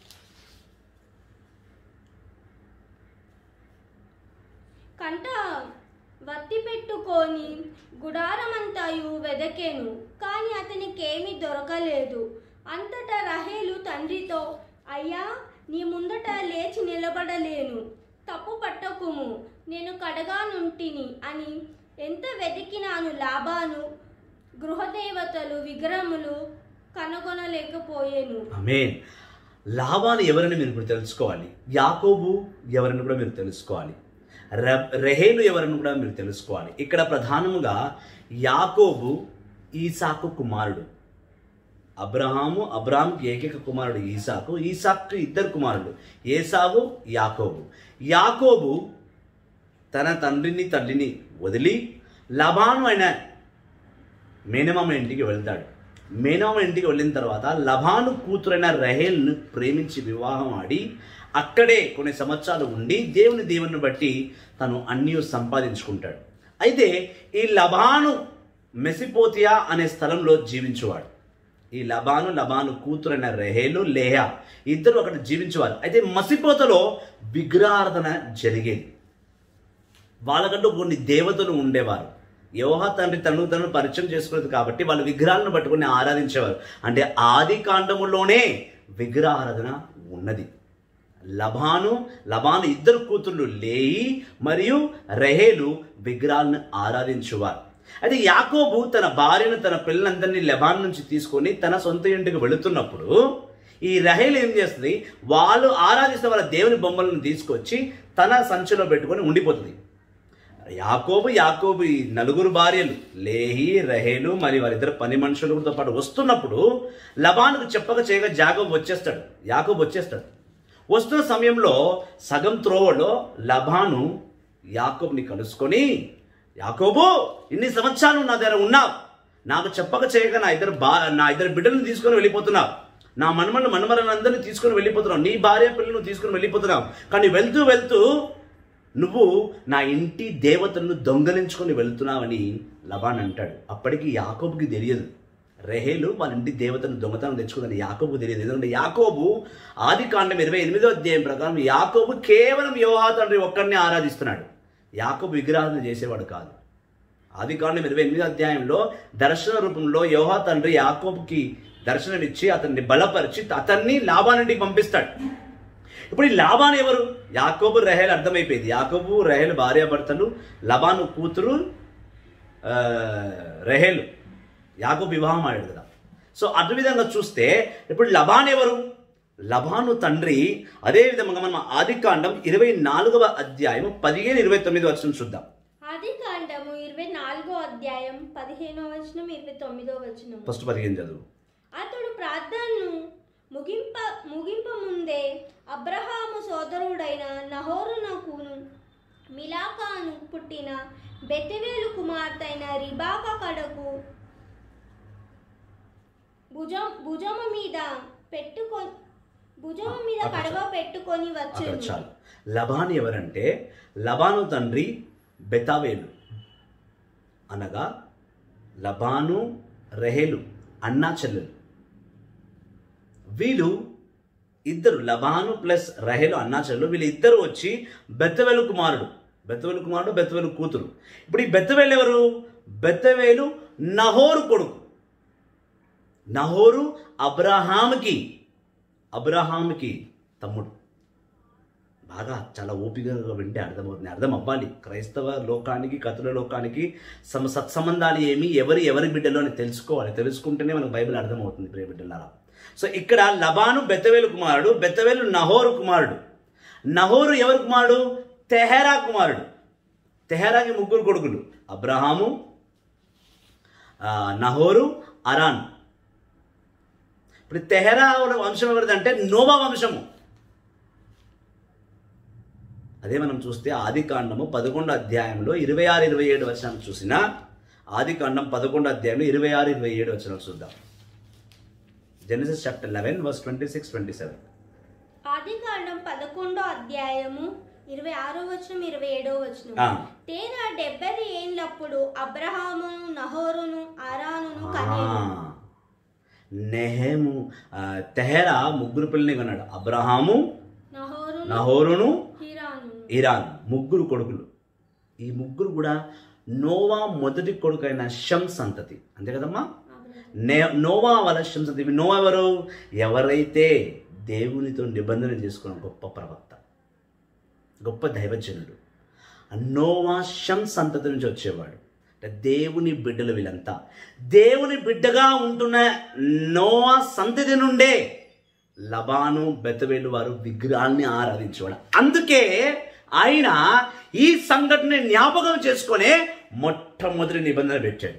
కంట వత్తి పెట్టుకొని గుడారమంతయు వెదకెను కానీ అతనికేమీ దొరకలేదు అంతటా రహేలు తండ్రితో అయ్యా నీ ముందట లేచి నిలబడలేను తప్పు పట్టకుము నేను కడగానుంటిని అని ఎంత వెతికినాను లాభాను గృహదేవతలు విగ్రహములు కనుగొనలేకపోయేను ఆమేన్ లాభాలు ఎవరని మీరు ఇప్పుడు తెలుసుకోవాలి యాకోబు ఎవరని కూడా మీరు తెలుసుకోవాలి ర- రెహేలు ఎవరని కూడా మీరు తెలుసుకోవాలి ఇక్కడ ప్రధానముగా యాకోబు ఈసాకు కుమారుడు అబ్రహాము అబ్రహాంకి ఏకైక కుమారుడు ఈసాకు ఈసాకు ఇద్దరు కుమారుడు ఏసావు యాకోబు యాకోబు తన తండ్రిని తల్లిని వదిలి లబాను అయిన మేనమామ ఇంటికి వెళ్తాడు మేనమామ ఇంటికి వెళ్ళిన తర్వాత లబాను కూతురైన రహేల్ను ప్రేమించి వివాహం ఆడి అక్కడే కొన్ని సంవత్సరాలు ఉండి దేవుని దేవుని బట్టి తను అన్నీ సంపాదించుకుంటాడు అయితే ఈ లబాను మెసిపోతియా అనే స్థలంలో జీవించేవాడు ఈ లబాను లబాను కూతురైన రెహేలు లేహా ఇద్దరు అక్కడ జీవించేవారు అయితే మసిపోతలో విగ్రహారాధన జరిగేది వాళ్ళకంటూ కొన్ని దేవతలు ఉండేవారు యోహా తండ్రి తను తను పరిచయం చేసుకునేది కాబట్టి వాళ్ళు విగ్రహాలను పట్టుకుని ఆరాధించేవారు అంటే ఆది కాండములోనే విగ్రహారాధన ఉన్నది లబాను లబాను ఇద్దరు కూతుళ్ళు లేయి మరియు రెహేలు విగ్రహాలను ఆరాధించేవారు అయితే యాకోబు తన భార్యను తన పిల్లలందరినీ లెబాన్ నుంచి తీసుకొని తన సొంత ఇంటికి వెళుతున్నప్పుడు ఈ రహేలు ఏం చేస్తుంది వాళ్ళు ఆరాధిస్తున్న వాళ్ళ దేవుని బొమ్మలను తీసుకొచ్చి తన సంచిలో పెట్టుకొని ఉండిపోతుంది యాకోబు యాకోబు ఈ నలుగురు భార్యలు లేహి రహేలు మరి వారిద్దరు పని మనుషులతో పాటు వస్తున్నప్పుడు లబానుకు చెప్పక చేయగా జాకోబు వచ్చేస్తాడు యాకోబు వచ్చేస్తాడు వస్తున్న సమయంలో సగం త్రోవలో లబాను యాకోబుని కలుసుకొని యాకోబు ఇన్ని సంవత్సరాలు నా దగ్గర ఉన్నావు నాకు చెప్పక చేయక నా ఇద్దరు బా నా ఇద్దరు బిడ్డలను తీసుకొని వెళ్ళిపోతున్నావు నా మనమను మనమరలందరినీ తీసుకొని వెళ్ళిపోతున్నావు నీ భార్య పిల్లలను తీసుకొని వెళ్ళిపోతున్నావు కానీ వెళ్తూ వెళ్తూ నువ్వు నా ఇంటి దేవతలను దొంగలించుకొని వెళ్తున్నావని లబాన్ అంటాడు అప్పటికి యాకోబుకి తెలియదు రెహేలు వాళ్ళ ఇంటి దేవతను దొంగతనం తెచ్చుకుందని యాకోబు తెలియదు ఎందుకంటే యాకోబు ఆది కాండం ఇరవై ఎనిమిదో అధ్యాయం ప్రకారం యాకోబు కేవలం యోహా తండ్రి ఒక్కడిని ఆరాధిస్తున్నాడు యాకోబు విగ్రహాలను చేసేవాడు కాదు ఆది కాండం ఇరవై ఎనిమిదో అధ్యాయంలో దర్శన రూపంలో యోహా తండ్రి యాకోబుకి దర్శనమిచ్చి అతన్ని బలపరిచి అతన్ని లాభానింటికి పంపిస్తాడు ఇప్పుడు ఈ లాబాన్ ఎవరు యాకోబు రెహేల్ అర్థమైపోయింది యాకోబు రెహేల్ భార్యాభర్తలు లబాను కూతురు ఆ, రెహేలు యాకోబు వివాహం ఆడాడు కదా సో అటు విధంగా చూస్తే ఇప్పుడు లబాన్ ఎవరు లబాను తండ్రి అదే విధంగా మనం ఆది కాండం ఇరవై నాలుగవ అధ్యాయం పదిహేను ఇరవై తొమ్మిది వచ్చిన చూద్దాం ఆది కాండము ఇరవై నాలుగో అధ్యాయం పదిహేనో వచనం ఇరవై తొమ్మిదో వచనం ఫస్ట్ పదిహేను చదువు అతడు ప్రార్థనను ముగింప ముగింప ముందే అబ్రహాము సోదరుడైన నహోరునకును మిలాకాను పుట్టిన బెతివేలు కుమార్తెన రిబాక కడకు భుజం భుజము మీద పెట్టుకొని భుజము మీద అక్కడ కడవ పెట్టుకొని అక్కడ వచ్చును చాలు లబాన్ ఎవరంటే లబాను తండ్రి బెతావేలు అనగా లబాను రెహేలు అన్నా చెల్లెలు వీళ్ళు ఇద్దరు లబాను ప్లస్ రహేలు అన్నా చెల్లెలు వీళ్ళు ఇద్దరు వచ్చి బెత్తవేలు కుమారుడు బెత్తవేలు కుమారుడు బెత్తవేలు కూతురు ఇప్పుడు ఈ బెత్తవేలు ఎవరు బెత్తవేలు నహోరు కొడుకు నహోరు అబ్రహాంకి అబ్రహాంకి తమ్ముడు బాగా చాలా ఓపికగా వింటే అర్థమవుతుంది అర్థం అవ్వాలి క్రైస్తవ లోకానికి కథల లోకానికి సమ సత్సంబంధాలు ఏమి ఎవరి ఎవరి బిడ్డలో అని తెలుసుకోవాలి తెలుసుకుంటేనే మనకు బైబిల్ అర్థమవుతుంది ప్రియ బిడ్డలారా సో ఇక్కడ లబాను బెత్తవేలు కుమారుడు బెత్తవేలు నహోరు కుమారుడు నహోరు ఎవరు కుమారుడు తెహరా కుమారుడు తెహరాకి ముగ్గురు కొడుకులు అబ్రహాము ఆ, నహోరు అరాన్ ఇప్పుడు తెహరా వాళ్ళ వంశం ఎవరిదంటే నోవా వంశము అదే మనం చూస్తే ఆది కాండము పదకొండు అధ్యాయంలో ఇరవై ఆరు ఇరవై ఏడు వచనాలు చూసిన ఆది కాండం పదకొండు అధ్యాయంలో ఇరవై ఆరు ఇరవై ఏడు వచనాలు చూద్దాం Genesis chapter eleven verse twenty six twenty seven ఆది కాండం పదకొండో అధ్యాయము ఇరవై ఆరో వచనం ఇరవై ఏడో వచనం ఆ. తేరా డెబ్బై ఏండ్లప్పుడు అబ్రహామును నహోరును అరానును కనేను నెహేము ఆ, తెహరా ముగ్గురు పిల్లని కన్నాడు అబ్రహాము నహోరును నహోరును హిరాను ఇరాన్ ముగ్గురు కొడుకులు ఈ ముగ్గురు కూడా నోవా మొదటి కొడుకైన షం సంతతి అంతే కదమ్మా నే నోవా వాళ్ళ షం సంతతి నోవా ఎవరు ఎవరైతే దేవునితో నిబంధన చేసుకున్న గొప్ప ప్రవక్త గొప్ప దైవజనుడు ఆ నోవా షం సంతతి నుంచి వచ్చేవాడు అంటే దేవుని బిడ్డలు వీళ్ళంతా దేవుని బిడ్డగా ఉంటున్న నోవా సంతతి నుండే లబాను బెతవేలు వారు విగ్రహాన్ని ఆరాధించేవాడు అందుకే ఆయన ఈ సంఘటన జ్ఞాపకం చేసుకొని మొట్టమొదటి నిబంధన పెట్టాడు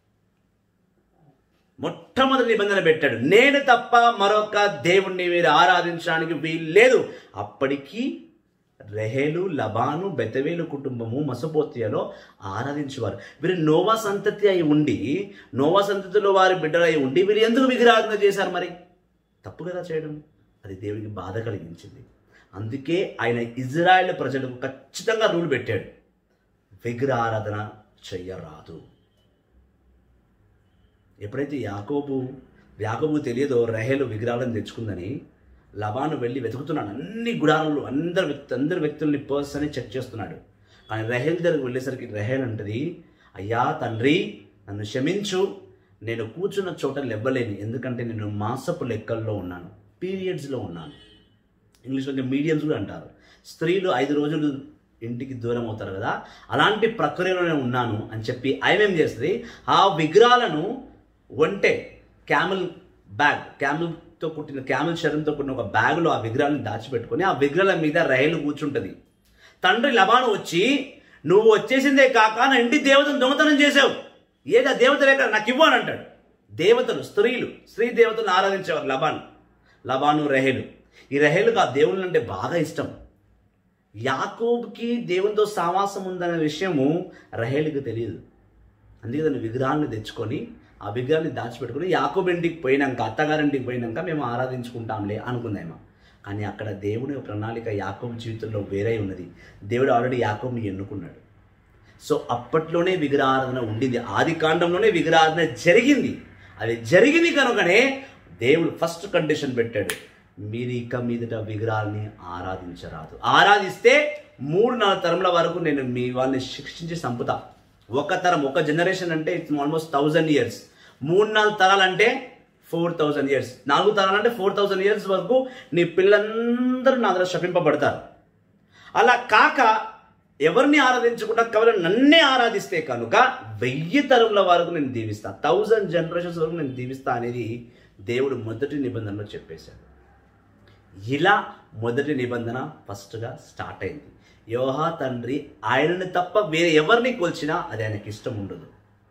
మొట్టమొదటి నిబంధన పెట్టాడు నేను తప్ప మరొక దేవుణ్ణి మీరు ఆరాధించడానికి వీలు లేదు అప్పటికి రెహేలు లబాను బెతవేలు కుటుంబము మసపోతియలో ఆరాధించేవారు వీరు నోవా సంతతి అయి ఉండి నోవా సంతతిలో వారి బిడ్డలై ఉండి వీరు ఎందుకు విగ్రహారాధన చేశారు మరి తప్పు కదా చేయడం అది దేవునికి బాధ కలిగించింది అందుకే ఆయన ఇజ్రాయెల్ ప్రజలకు ఖచ్చితంగా రూల్ పెట్టాడు విగ్రహారాధన చెయ్యరాదు ఎప్పుడైతే యాకోబు యాకోబు తెలియదో రహేలు విగ్రహాలను తెచ్చుకుందని లబాను వెళ్ళి వెతుకుతున్నాడు అన్ని గుడారాలు అందరు వ్యక్తి అందరి వ్యక్తుల్ని పర్సన్ చెక్ చేస్తున్నాడు కానీ రహేల్ దగ్గరికి వెళ్ళేసరికి రహేల్ అంటది అయ్యా తండ్రి నన్ను క్షమించు నేను కూర్చున్న చోట లెవ్వలేను ఎందుకంటే నేను మాసపు లెక్కల్లో ఉన్నాను పీరియడ్స్లో ఉన్నాను ఇంగ్లీష్లో ఇంకా మీడియమ్స్ కూడా అంటారు స్త్రీలు ఐదు రోజులు ఇంటికి దూరం అవుతారు కదా అలాంటి ప్రక్రియలోనే ఉన్నాను అని చెప్పి ఆయన ఏం చేస్తుంది ఆ విగ్రహాలను ఒంటే క్యామెల్ బ్యాగ్ క్యామెల్తో కుట్టిన క్యామెల్ శరీరంతో కుట్టిన ఒక బ్యాగులో ఆ విగ్రహాలను దాచిపెట్టుకొని ఆ విగ్రహాల మీద రైలు కూర్చుంటుంది తండ్రి లబాను వచ్చి నువ్వు వచ్చేసిందే కాక నా ఇంటి దేవతను దొంగతనం చేసావు ఏదా దేవతలు ఎక్కడ నాకు ఇవ్వు అని అంటాడు దేవతలు స్త్రీలు స్త్రీ దేవతలను ఆరాధించేవారు లబాను లబాను రెహేలు ఈ రెహేలుకు ఆ దేవుళ్ళు అంటే బాగా ఇష్టం యాకోబుకి దేవునితో సావాసం ఉందనే విషయము రహేలుకి తెలియదు అందుకే తను విగ్రహాన్ని తెచ్చుకొని ఆ విగ్రహాన్ని దాచిపెట్టుకుని యాకోబు ఇంటికి పోయినాక అత్తగారింటికి పోయినాక మేము ఆరాధించుకుంటాంలే అనుకుందామా కానీ అక్కడ దేవుని ప్రణాళిక యాకోబు జీవితంలో వేరే ఉన్నది దేవుడు ఆల్రెడీ యాకోబుని ఎన్నుకున్నాడు సో అప్పట్లోనే విగ్రహారాధన ఉండింది ఆది కాండంలోనే విగ్రహారాధన జరిగింది అది జరిగింది కనుకనే దేవుడు ఫస్ట్ కండిషన్ పెట్టాడు మీరు ఇక మీదట విగ్రహాలని ఆరాధించరాదు ఆరాధిస్తే మూడు నాలుగు తరముల వరకు నేను మీ వాళ్ళని శిక్షించి చంపుతా ఒక తరం ఒక జనరేషన్ అంటే ఇట్స్ ఆల్మోస్ట్ థౌజండ్ ఇయర్స్ మూడు నాలుగు తరాలంటే ఫోర్ థౌజండ్ ఇయర్స్ నాలుగు తరాలంటే ఫోర్ థౌజండ్ ఇయర్స్ వరకు నీ పిల్లలందరూ నా దగ్గర శపింపబడతారు అలా కాక ఎవరిని ఆరాధించకుండా కేవలం నన్నే ఆరాధిస్తే కనుక వెయ్యి తరముల వరకు నేను దీవిస్తా థౌజండ్ జనరేషన్స్ వరకు నేను దీవిస్తా అనేది దేవుడు మొదటి నిబంధనలో చెప్పేశాడు ఇలా మొదటి నిబంధన ఫస్ట్గా స్టార్ట్ అయింది యోహా తండ్రి ఆయనని తప్ప వేరే ఎవరిని కొల్చినా అది ఆయనకి ఇష్టం ఉండదు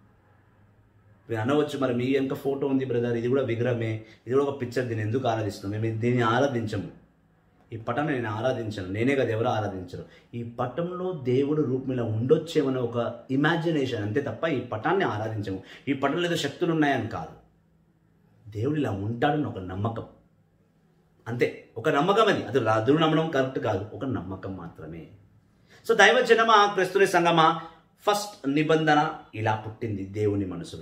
మీరు అనవచ్చు మరి మీ వెనక ఫోటో ఉంది బ్రదర్ ఇది కూడా విగ్రహమే ఇది కూడా ఒక పిక్చర్ దీన్ని ఎందుకు ఆరాధిస్తున్నాం మేము దీన్ని ఆరాధించము ఈ పటం నేను ఆరాధించను నేనే కదా ఎవరు ఆరాధించరు ఈ పటంలో దేవుడు రూపంలో ఉండొచ్చేమనే ఒక ఇమాజినేషన్ అంతే తప్ప ఈ పటాన్ని ఆరాధించము ఈ పటంలో ఏదో శక్తులు ఉన్నాయని కాదు దేవుడు ఇలా ఉంటాడని ఒక నమ్మకం అంతే ఒక నమ్మకం అది అది రాదురు నమ్మడం కరెక్ట్ కాదు ఒక నమ్మకం మాత్రమే సో దైవజనమా క్రిస్తుని సంగమా ఫస్ట్ నిబంధన ఇలా పుట్టింది దేవుని మనసులో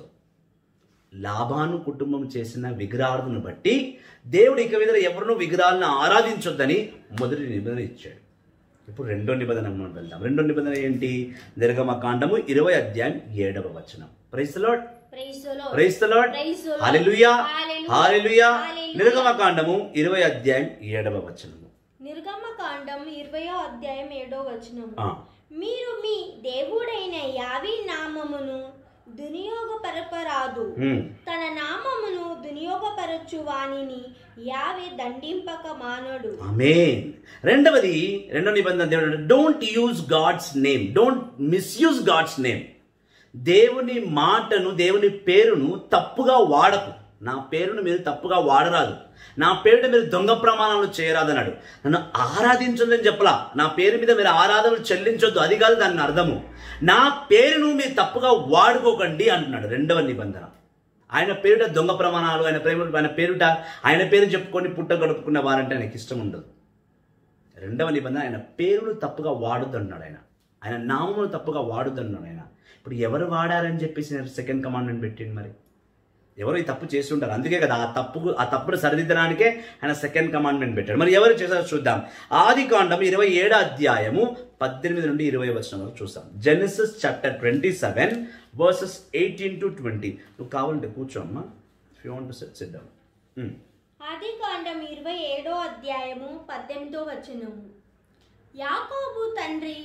లాభాను కుటుంబం చేసిన విగ్రహాలను బట్టి దేవుడు ఇక మీద ఎవరినో విగ్రహాలను ఆరాధించొద్దని మొదటి నిబంధన ఇచ్చాడు ఇప్పుడు రెండో నిబంధన మనం వెళ్దాం రెండో నిబంధన ఏంటి నిర్గమ కాండము ఇరవై అధ్యాయం ఏడవ వచనం price lord Praise the Lord. Price the lord Praise the Lord. Hallelujah Hallelujah. Hallelujah Hallelujah. నిర్గమ కాండము ఇరవై అధ్యాయం ఏడవ వచనము నిర్గమకాండం ఇరవయో అధ్యాయం ఏడో వచనము ఆ, మీరు మీ దేవుడైన యావి నామమును దునియోగపరపరాదు ఉమ్, తన నామమును దునియోగపరచు వానిని యావే దండింపక మానడు ఆమేన్ రెండవది రెండో నిబంధన దేవుడు don't use God's name don't misuse God's name దేవుని మాటను దేవుని పేరును తప్పుగా వాడకు నా పేరును మీరు తప్పుగా వాడరాదు నా పేరుని మీరు దొంగ ప్రమాణాలు చేయరాదన్నాడు నన్ను ఆరాధించొద్దని చెప్పలా నా పేరు మీద మీరు ఆరాధనలు చెల్లించొద్దు అది కాదు దాని అర్థము నా పేరును మీరు తప్పుగా వాడుకోకండి అంటున్నాడు రెండవ నిబంధన ఆయన పేరుట దొంగ ప్రమాణాలు ఆయన ప్రేమ ఆయన పేరుట ఆయన పేరు చెప్పుకొని పుట్ట గడుపుకున్న వారంటే ఆయనకి ఇష్టం ఉండదు రెండవ నిబంధన ఆయన పేరును తప్పుగా వాడొద్దు అన్నాడు ఆయన ఆయన నామమును తప్పుగా వాడొద్దు అన్నాడు ఆయన ఇప్పుడు ఎవరు వాడారని చెప్పేసి సెకండ్ కమాండ్మెంట్ పెట్టింది మరి ఎవరు ఈ తప్పు చేసి ఉంటారు అందుకే కదా ఆ తప్పు ఆ తప్పును సరిదిద్దడానికే ఆయన సెకండ్ కమాండ్మెంట్ పెట్టాడు మరి ఎవరు చేశారో చూద్దాం ఆది కాండం ఇరవై ఏడో అధ్యాయము పద్దెనిమిది నుండి ఇరవై వచ్చిన వరకు చూస్తాం Genesis chapter twenty seven verses eighteen to twenty నువ్వు కావాలంటే కూర్చో అమ్మా యూ వాంట్ టు సెట్ సిద్ధం ఆది కాండం ఇరవై ఏడో అధ్యాయము పద్దెనిమిదో వచనము యాకోబు తండ్రి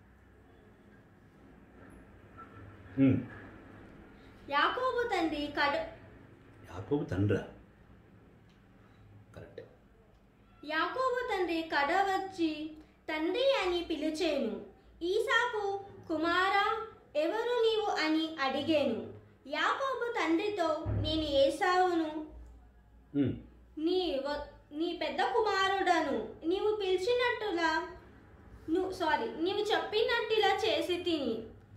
యాకోబు తండ్రి కడ యాకోబు తండ్రా కరెక్ట్ యాకోబు తండ్రి కడ వచ్చి తండ్రి అని పిలిచేను ఈసాకు కుమారా ఎవరు నీవు అని అడిగాను యాకోబు తండ్రితో నేను ఏసావును నీ వ- నీ పెద్ద కుమారుడను నీవు పిలిచినట్టులా నువ్వు సారీ నీవు చెప్పినట్టులా చేసి తిని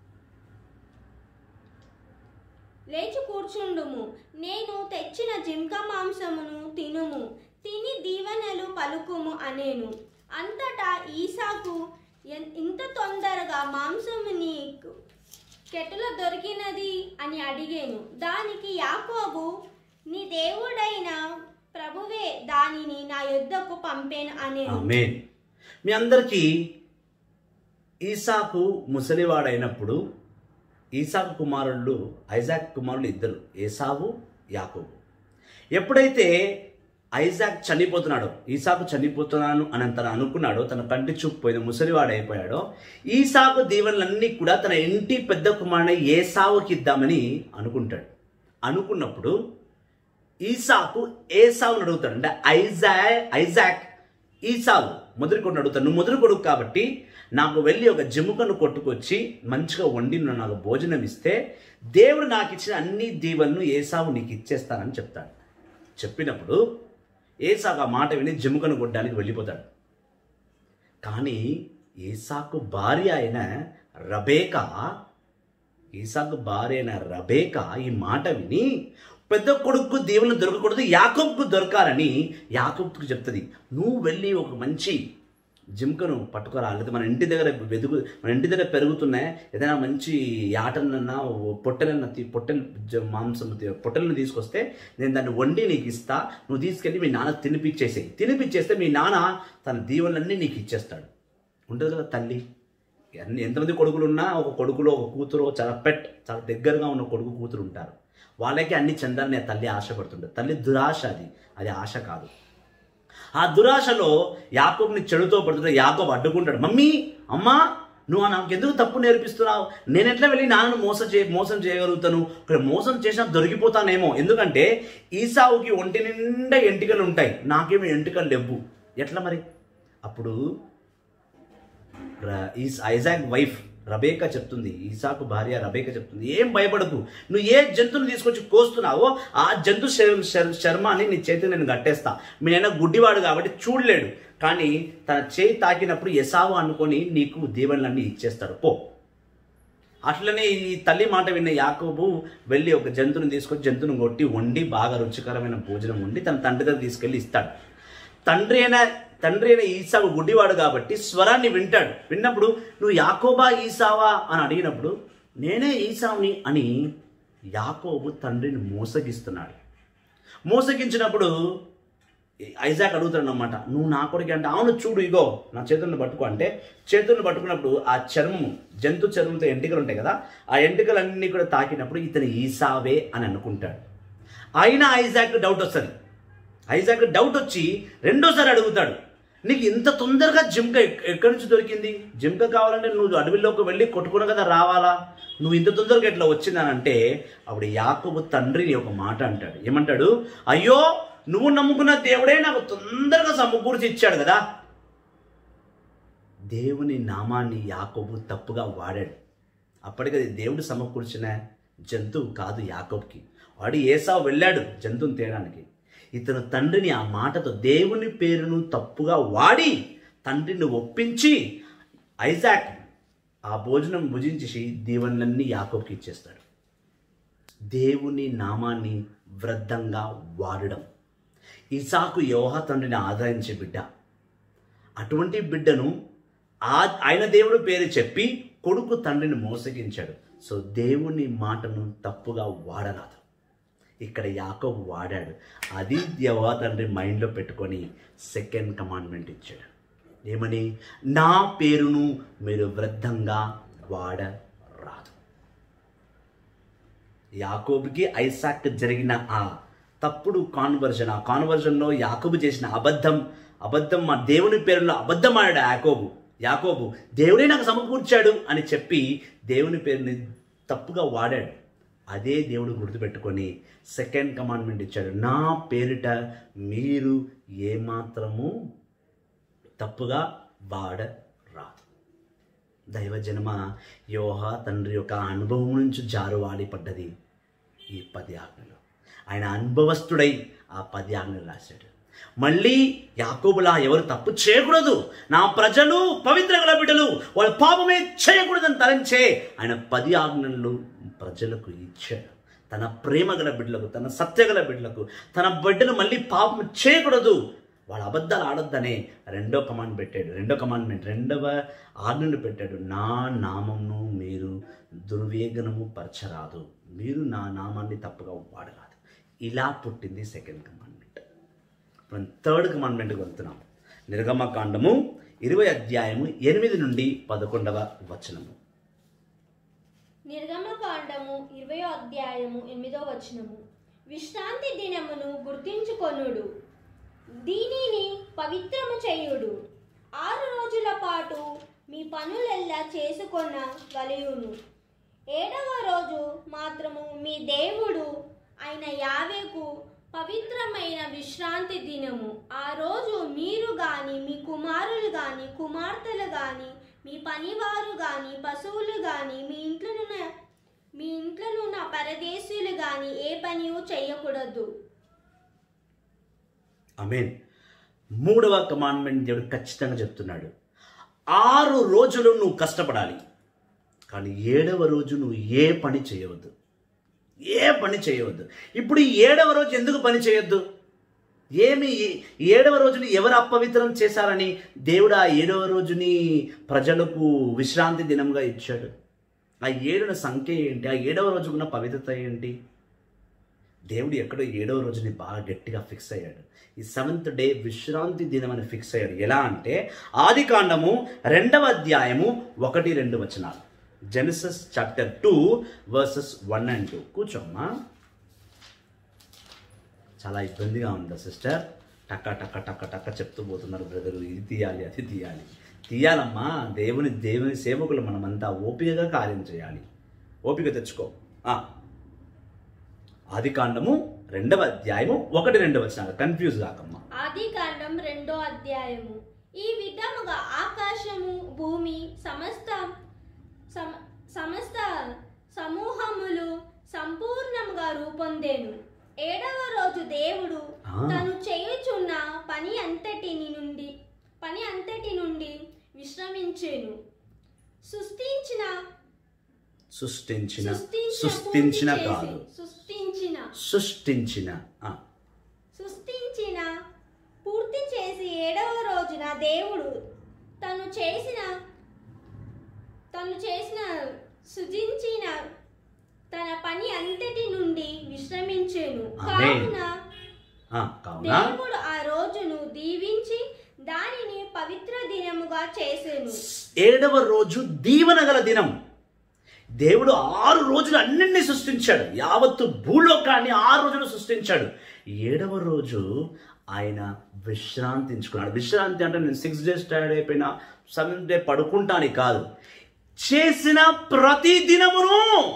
లేచి కూర్చుండుము నేను తెచ్చిన జింక మాంసమును తినుము తిని దీవెనలు పలుకుము అనేను అంతటా ఈసాకు ఎన్- ఇంత తొందరగా మాంసము నీకు కెటుల దొరికినది అని అడిగాను దానికి యాకోబు నీ దేవుడైన ప్రభువే దానిని నా యొద్దకు పంపేను అనేను ఆమేన్ మీ అందరికీ ఈసాకు ముసలివాడైనప్పుడు ఈసాకు కుమారుళ్ళు ఐజాక్ కుమారులు ఇద్దరు ఏసావు యాకోబు ఎప్పుడైతే ఐజాక్ చనిపోతున్నాడో ఈసాకు చనిపోతున్నాను అని తను అనుకున్నాడో తన కంటి చూపు పోయిన ముసలివాడు అయిపోయాడో ఈసాకు దీవెనలన్నీ కూడా తన ఇంటి పెద్ద కుమారుని ఏసావుకి ఇద్దామని అనుకుంటాడు అనుకున్నప్పుడు ఈసాకు ఏసావుని అడుగుతాడు అంటే ఐజా ఐజాక్ ఈసావు మొదటి కొడుకు అడుగుతాడు నువ్వు మొదటి కొడుకు కాబట్టి నాకు వెళ్ళి ఒక జముకను కొట్టుకొచ్చి మంచిగా వండి నువ్వు నాకు భోజనం ఇస్తే దేవుడు నాకు ఇచ్చిన అన్ని దీవెనలు ఏసావు నీకు ఇచ్చేస్తానని చెప్తాడు చెప్పినప్పుడు ఏసాకు ఆ మాట విని జముకను కొట్టడానికి వెళ్ళిపోతాడు కానీ ఏసాకు భార్య అయిన రబేకా ఈసాకు భార్య అయిన రబేకా ఈ మాట విని పెద్ద కొడుకు దేవుని దొరకకూడదు యాకబ్కు దొరకాలని యాకబ్కు చెప్తుంది నువ్వు వెళ్ళి ఒక మంచి జింకను పట్టుకురా లేదా మన ఇంటి దగ్గర వెతుకు మన ఇంటి దగ్గర పెరుగుతున్నాయి ఏదైనా మంచి యాటనన్నా పొట్టెలన్నా తీ- పొట్టెల జ- మాంసం తీ- పొట్టెలను తీసుకొస్తే నేను దాన్ని వండి నీకు ఇస్తా నువ్వు తీసుకెళ్ళి మీ నాన్న తినిపించేసేయి తినిపించేస్తే మీ నాన్న తన దీవెనలన్నీ నీకు ఇచ్చేస్తాడు ఉంటుంది కదా తల్లి ఎన్ని ఎంతమంది కొడుకులు ఉన్నా ఒక కొడుకులో ఒక కూతురు చాలా పెట్ చాలా దగ్గరగా ఉన్న కొడుకు కూతురు ఉంటారు వాళ్ళకి అన్ని చెందాలని ఆ తల్లి ఆశపడుతుంటుంది తల్లి దురాశ అది అది ఆశ కాదు ఆ దురాశలో యాకోబ్ని చెడుతో పడుతుంటే యాకోబ్ అడ్డుకుంటాడు మమ్మీ అమ్మా నువ్వు నాకు ఎందుకు తప్పు నేర్పిస్తున్నావు నేను ఎట్లా వెళ్ళి నాన్నను మోసం చే మోసం చేయగలుగుతాను ఇక్కడ మోసం చేసినా దొరికిపోతానేమో ఎందుకంటే ఈసావుకి ఒంటి నిండా ఎంటికలు ఉంటాయి నాకేమో ఎంటికలు లేవు ఎట్లా మరి అప్పుడు ర- ఈస్ ఐజాక్ వైఫ్ రబేక చెప్తుంది ఈసాకు భార్య రబేక చెప్తుంది ఏం భయపడకు నువ్వు ఏ జంతువుని తీసుకొచ్చి కోస్తున్నావో ఆ జంతు శర్- శర్- చర్మాన్ని నీ చేతికి నేను కట్టేస్తా మీ నాయన గుడ్డివాడు కాబట్టి చూడలేడు కానీ తన చేయి తాకినప్పుడు ఎసావు అనుకొని నీకు దీవెనలన్నీ ఇచ్చేస్తాడు పో అట్లనే ఈ తల్లి మాట విన్న యాకోబు వెళ్ళి ఒక జంతువుని తీసుకొచ్చి జంతువుని కొట్టి వండి బాగా రుచికరమైన భోజనం వండి తన తండ్రి దగ్గర తీసుకెళ్ళి ఇస్తాడు తండ్రి అయిన తండ్రి అయిన ఈసావు గుడ్డివాడు కాబట్టి స్వరాన్ని వింటాడు విన్నప్పుడు నువ్వు యాకోబా ఈసావా అని అడిగినప్పుడు నేనే ఈసావుని అని యాకోబు తండ్రిని మోసగిస్తున్నాడు మోసగించినప్పుడు ఐజాక్ అడుగుతాడు అనమాట నువ్వు నా కొడుకు అంటే అవును చూడు ఇగో నా చేతులను పట్టుకో అంటే చేతులను పట్టుకున్నప్పుడు ఆ చర్మము జంతు చర్మంతో ఎంటికలు ఉంటాయి కదా ఆ ఎంటికలన్నీ కూడా తాకినప్పుడు ఇతను ఈసావే అని అనుకుంటాడు అయినా ఐజాక్ డౌట్ వస్తుంది ఐజాక్ డౌట్ వచ్చి రెండోసారి అడుగుతాడు నీకు ఇంత తొందరగా జింక ఎక్- ఎక్కడి నుంచి దొరికింది జింక కావాలంటే నువ్వు అడవిలోకి వెళ్ళి కొట్టుకున్న కదా రావాలా నువ్వు ఇంత తొందరగా ఎట్లా వచ్చిందనంటే అప్పుడు యాకోబు తండ్రిని ఒక మాట అంటాడు ఏమంటాడు అయ్యో నువ్వు నమ్ముకున్న దేవుడే నాకు తొందరగా సమకూర్చి ఇచ్చాడు కదా దేవుని నామాన్ని యాకోబు తప్పుగా వాడాడు అప్పటికది దేవుడు సమకూర్చిన జంతువు కాదు యాకోబ్కి వాడు ఏసావు వెళ్ళాడు జంతువుని తేడానికి ఇతను తండ్రిని ఆ మాటతో దేవుని పేరును తప్పుగా వాడి తండ్రిని ఒప్పించి ఐజాక్ ఆ భోజనం భుజించేసి దీవెనలన్నీ యాకోబ్కి ఇచ్చేస్తాడు దేవుని నామాన్ని వృద్ధంగా వాడడం ఇసాకు యోహా తండ్రిని ఆదరించే బిడ్డ అటువంటి బిడ్డను ఆ ఆయన దేవుడు పేరు చెప్పి కొడుకు తండ్రిని మోసగించాడు సో దేవుని మాటను తప్పుగా వాడరాదు ఇక్కడ యాకోబు వాడాడు అది యెహోవా తండ్రి మైండ్లో పెట్టుకొని సెకండ్ కమాండ్మెంట్ ఇచ్చాడు ఏమని నా పేరును మీరు వృద్ధంగా వాడరాదు యాకోబుకి ఐసాక్ జరిగిన ఆ తప్పుడు కాన్వర్జన్ ఆ కాన్వర్జన్లో యాకోబు చేసిన అబద్ధం అబద్ధం మా దేవుని పేరులో అబద్ధం ఆడాడు యాకోబు యాకోబు దేవుడే నాకు సమకూర్చాడు అని చెప్పి దేవుని పేరుని తప్పుగా వాడాడు అదే దేవుడు గుర్తుపెట్టుకొని సెకండ్ కమాండ్మెంట్ ఇచ్చాడు నా పేరిట మీరు ఏమాత్రము తప్పుగా వాడరాదు దైవజనమ యోహ తండ్రి యొక్క అనుభవం నుంచి జారువాడి పడ్డది ఈ పది ఆజ్ఞలు ఆయన అనుభవస్తుడై ఆ పది ఆజ్ఞలు రాశాడు మళ్ళీ యాకోబులా ఎవరు తప్పు చేయకూడదు నా ప్రజలు పవిత్ర గల బిడ్డలు వాళ్ళ పాపమే చేయకూడదని తలంచే ఆయన పది ఆజ్ఞలు ప్రజలకు ఇచ్చాడు తన ప్రేమ గల బిడ్డలకు తన సత్య గల బిడ్డలకు తన బిడ్డలు మళ్ళీ పాపం చేయకూడదు వాళ్ళ అబద్ధాలు ఆడొద్దనే రెండో కమాండ్ పెట్టాడు రెండో కమాండ్మెంట్ రెండవ ఆజ్ఞను పెట్టాడు నా నామంను మీరు దుర్వేగనము పరచరాదు మీరు నా నామాన్ని తప్పుగా వాడరాదు ఇలా పుట్టింది సెకండ్ కమాండ్మెంట్ మనం థర్డ్ కమాండ్మెంట్కి వెళ్తున్నాం నిర్గమకాండము ఇరవై అధ్యాయము ఎనిమిది నుండి పదకొండవ వచనము నిర్గమకాండము ఇరవై అధ్యాయము ఎనిమిదో వచనము విశ్రాంతి దినమును గుర్తించుకొనుడు దీనిని పవిత్రము చేయుడు ఆరు రోజుల పాటు మీ పనులెల్లా చేసుకొన వలయును ఏడవ రోజు మాత్రము మీ దేవుడు అయిన యావేకు పవిత్రమైన విశ్రాంతి దినము ఆ రోజు మీరు గాని మీ కుమారులు గాని కుమార్తెలు గాని మీ పనివారు గాని పశువులు గాని మీ ఇంట్లోనున్న మీ ఇంట్లోనున్న పరదేశీయులు గాని ఏ పనియు చేయకూడదు అమేన్ మూడవ కమాండ్మెంట్ దేవుడు ఖచ్చితంగా చెప్తున్నాడు ఆరు రోజులు నువ్వు కష్టపడాలి కానీ ఏడవ రోజు నువ్వు ఏ పని చేయవద్దు ఏ పని చేయవద్దు ఇప్పుడు ఈ ఏడవ రోజు ఎందుకు పని చేయొద్దు ఏమి ఈ- ఏడవ రోజుని ఎవరు అపవిత్రం చేశారని దేవుడు ఆ ఏడవ రోజుని ప్రజలకు విశ్రాంతి దినంగా ఇచ్చాడు ఆ ఏడున సంఖ్య ఏంటి ఆ ఏడవ రోజుకున్న పవిత్రత ఏంటి దేవుడు ఎక్కడో ఏడవ రోజుని బాగా గట్టిగా ఫిక్స్ అయ్యాడు ఈ సెవెంత్ డే విశ్రాంతి దినం అని ఫిక్స్ అయ్యాడు ఎలా అంటే ఆది కాండము రెండవ అధ్యాయము ఒకటి రెండు వచనాలు Genesis chapter two verses one and two కూర్చోమ్మా చాలా ఇబ్బందిగా ఉందా సిస్టర్ టక్క టక్క టక్క టక్క చెప్తూ పోతున్నారు బ్రదరు ఇది తీయాలి అది తీయాలి తీయాలమ్మా దేవుని దేవుని సేవకులు మనమంతా ఓపికగా కార్యం చేయాలి ఓపిక తెచ్చుకో ఆ. ఆది కాండము రెండవ అధ్యాయము ఒకటి రెండు వచ్చిన కన్ఫ్యూజ్ కాకమ్మా ఆది కాండం రెండో అధ్యాయము ఈ విధముగా ఆకాశము భూమి సమస్త సమ- సమస్త సమూహములు సంపూర్ణముగా రూపొందేను ఏడవ రోజు దేవుడు ఆ. తను చేయుచున్న పని అంతటిని నుండి పని అంతటి నుండి విశ్రమించెను సృష్టించిన సృష్టించిన సృష్టించిన సృష్టించిన పూర్తి చేసి- కాదు సృష్టించిన సృష్టించిన ఆ. సృష్టించిన పూర్తి చేసి ఏడవ రోజున దేవుడు తను చేసిన తను చేసిన సృజించిన తన పని అంతటి నుండి విశ్రమించెను ఆమేన్. కావున ఆ, కావున దేవుడు ఆ రోజును దీవించి దానిని పవిత్ర దినముగా చేసెను ఏడవ రోజు దీవెన గల దినం దేవుడు ఆరు రోజులు అన్నింటినీ సృష్టించాడు యావత్తు భూలోకాన్ని ఆరు రోజులు సృష్టించాడు ఏడవ రోజు ఆయన విశ్రాంతించుకున్నాడు విశ్రాంతి అంటే నేను సిక్స్ డేస్ టైర్డ్ అయిపోయినా సెవెంత్ డే పడుకుంటాని కాదు చేసిన ప్రతి దినమును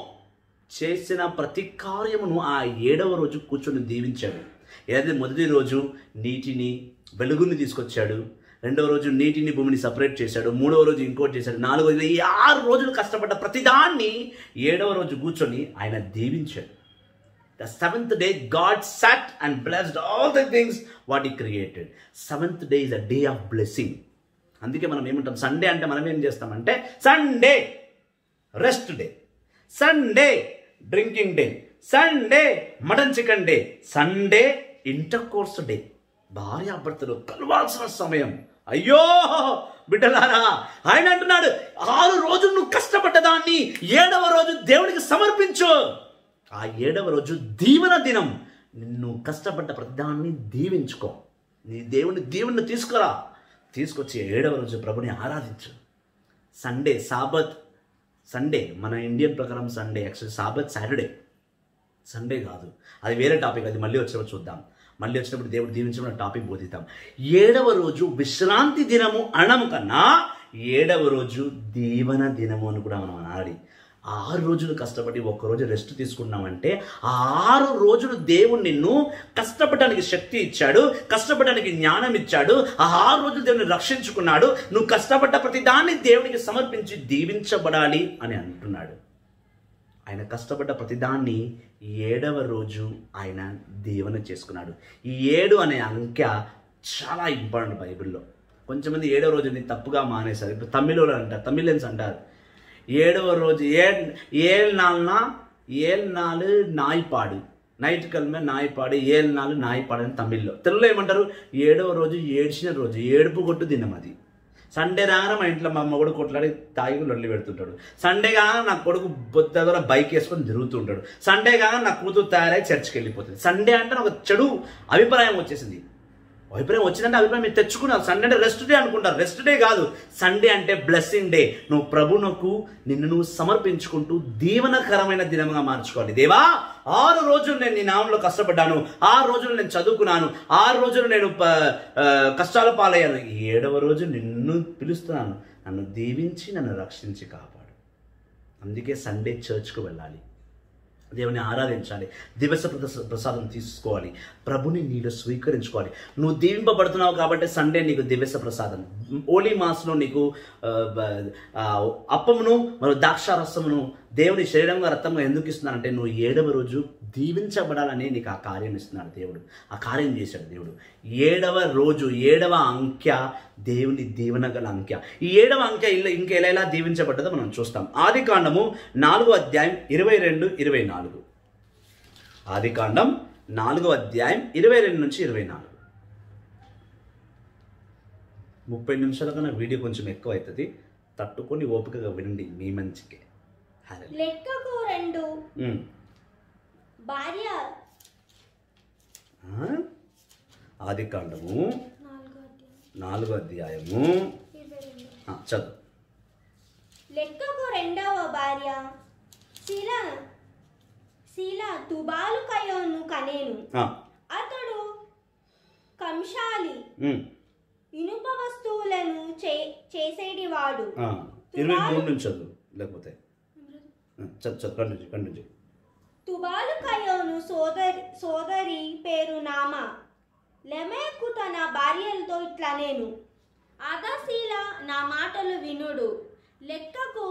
చేసిన ప్రతి కార్యమును ఆ ఏడవ రోజు కూర్చొని దీవించాడు ఏదైతే మొదటి రోజు నీటిని వెలుగుని తీసుకొచ్చాడు రెండవ రోజు నీటిని భూమిని సపరేట్ చేశాడు మూడవ రోజు ఇంకోటి చేశాడు నాలుగవ రోజు ఈ ఆరు రోజులు కష్టపడ్డ ప్రతిదాన్ని ఏడవ రోజు కూర్చొని ఆయన దీవించాడు the seventh day God sat and blessed all the things what he created seventh day is a day of blessing అందుకే మనం ఏమంటాం సండే అంటే మనం ఏం చేస్తామంటే Sunday rest day Sunday drinking day Sunday mutton chicken day Sunday intercourse day భార్యాభర్తలు కలవాల్సిన సమయం అయ్యో బిడ్డలారా ఆయన అంటున్నాడు ఆరు రోజులు నువ్వు కష్టపడ్డదాన్ని ఏడవ రోజు దేవునికి సమర్పించు ఆ ఏడవ రోజు దీవెన దినం నిన్ను కష్టపడ్డ ప్రతిదాన్ని దీవించుకో నీ దేవుని దీవెని తీసుకురా తీసుకొచ్చి ఏడవ రోజు ప్రభుని ఆరాధించు సండే సాబత్ సండే మన ఇండియన్ ప్రకారం Sunday actually sabbath Saturday Sunday కాదు అది వేరే టాపిక్ అది మళ్ళీ వచ్చినప్పుడు చూద్దాం మళ్ళీ వచ్చినప్పుడు దేవుడు దీవించడం టాపిక్ బోధిద్దాం ఏడవ రోజు విశ్రాంతి దినము అనము కన్నా ఏడవ రోజు దీవెన దినము అని కూడా మనం అనాలి ఆరు రోజులు కష్టపడి ఒక్కరోజు రెస్ట్ తీసుకున్నామంటే ఆ ఆరు రోజులు దేవుడు నిన్ను కష్టపడడానికి శక్తి ఇచ్చాడు కష్టపడడానికి జ్ఞానం ఇచ్చాడు ఆ ఆరు రోజులు దేవుని రక్షించుకున్నాడు నువ్వు కష్టపడ్డ ప్రతి దాన్ని దేవునికి సమర్పించి దీవించబడాలి అని అంటున్నాడు ఆయన కష్టపడ్డ ప్రతిదాన్ని ఏడవ రోజు ఆయన దీవెన చేసుకున్నాడు ఈ ఏడు అనే అంకె చాలా ఇంపార్టెంట్ బైబిల్లో కొంచెమంది ఏడవ రోజుని తప్పుగా మానేశారు ఇప్పుడు తమిళలో అంటారు తమిళన్స్ అంటారు ఏడవ రోజు ఏ ఏళ్ళు నాలున ఏళ్ళు నాలు నాయిపాడు నైట్ కలిమే నాయిపాడు ఏళ్ళు నాలు నాయిపాడు అని తమిళ్లో తెలుగులో ఏమంటారు ఏడవ రోజు ఏడ్చిన రోజు ఏడుపు కొట్టు దినం అది సండే రాగానే మా ఇంట్లో మా మొగుడు కొట్లాడి తాగి లొల్లి పెడుతుంటాడు సండే కాగా నా కొడుకు బొద్ద దగ్గర బైక్ వేసుకొని తిరుగుతుంటాడు సండే కాగా నా కూతురు తయారై చర్చికి వెళ్ళిపోతుంది సండే అంటే నాకు చెడు అభిప్రాయం వచ్చేసింది అభిప్రాయం వచ్చిందంటే అభిప్రాయం మీరు తెచ్చుకున్నారు సండే అంటే రెస్ట్ డే అనుకుంటారు రెస్ట్ డే కాదు సండే అంటే బ్లెస్సింగ్ డే నువ్వు ప్రభునకు నిన్ను నువ్వు సమర్పించుకుంటూ దీవనకరమైన దినంగా మార్చుకోవాలి దేవా ఆరు రోజులు నేను నీ నామంలో కష్టపడ్డాను ఆరు రోజులు నేను చదువుకున్నాను ఆరు రోజులు నేను ప- ఆ, కష్టాల పాలయ్యాను ఏడవ రోజు నిన్ను పిలుస్తున్నాను నన్ను దీవించి నన్ను రక్షించి కాపాడు అందుకే సండే చర్చ్కు వెళ్ళాలి దేవుని ఆరాధించాలి దివస ప్రద- ప్రసాదం తీసుకోవాలి ప్రభుని నీలో స్వీకరించుకోవాలి నువ్వు దీవింపబడుతున్నావు కాబట్టి సండే నీకు దివస ప్రసాదం ఓలీ మాస్లో నీకు ఆ, బ- ఆ, అప్పమును మరియు ద్రాక్షారసమును దేవుని శరీరంగా రక్తంగా ఎందుకు ఇస్తున్నానంటే నువ్వు ఏడవ రోజు దీవించబడాలని నీకు ఆ కార్యం ఇస్తున్నాడు దేవుడు ఆ కార్యం చేశాడు దేవుడు ఏడవ రోజు ఏడవ అంకె దేవుని దీవెన గల అంకె ఈ ఏడవ అంకె ఇలా ఇంకా ఎలా ఎలా దీవించబడ్డదో మనం చూస్తాం ఆది కాండము నాలుగో అధ్యాయం ఇరవై రెండు ఇరవై నాలుగు ఆది కాండం నాలుగో అధ్యాయం ఇరవై రెండు నుంచి ఇరవై నాలుగు ముప్పై నిమిషాల కన్నా వీడియో కొంచెం ఎక్కువ అవుతుంది తట్టుకొని ఓపికగా వినండి మీ మంచికే హరే లెక్కకు రెండు ఉమ్. భార్య ఆ? ఆది కాండము నాలుగో అధ్యాయం నాలుగో అధ్యాయము ఇరవై రెండు ఆ, చదువు లెక్కకు రెండవ భార్య శీల శీల తుబాలు కయోను కనేను ఆ, అతడు కంశాలి ఉమ్, ఇనుప వస్తువులను చే చేసేటివాడు ఆ, ఇరవై మూడు నుంచి చదువు లేకపోతే ఆ, చదువు చదువు కంటిన్యూ కంటిన్యూ తుబాలు కయోను సోదరి సోదరి పేరు నామ లెమెకు తన భార్యలతో ఇట్లా నేను ఆదాశీల నా మాటలు వినుడు లెక్కకు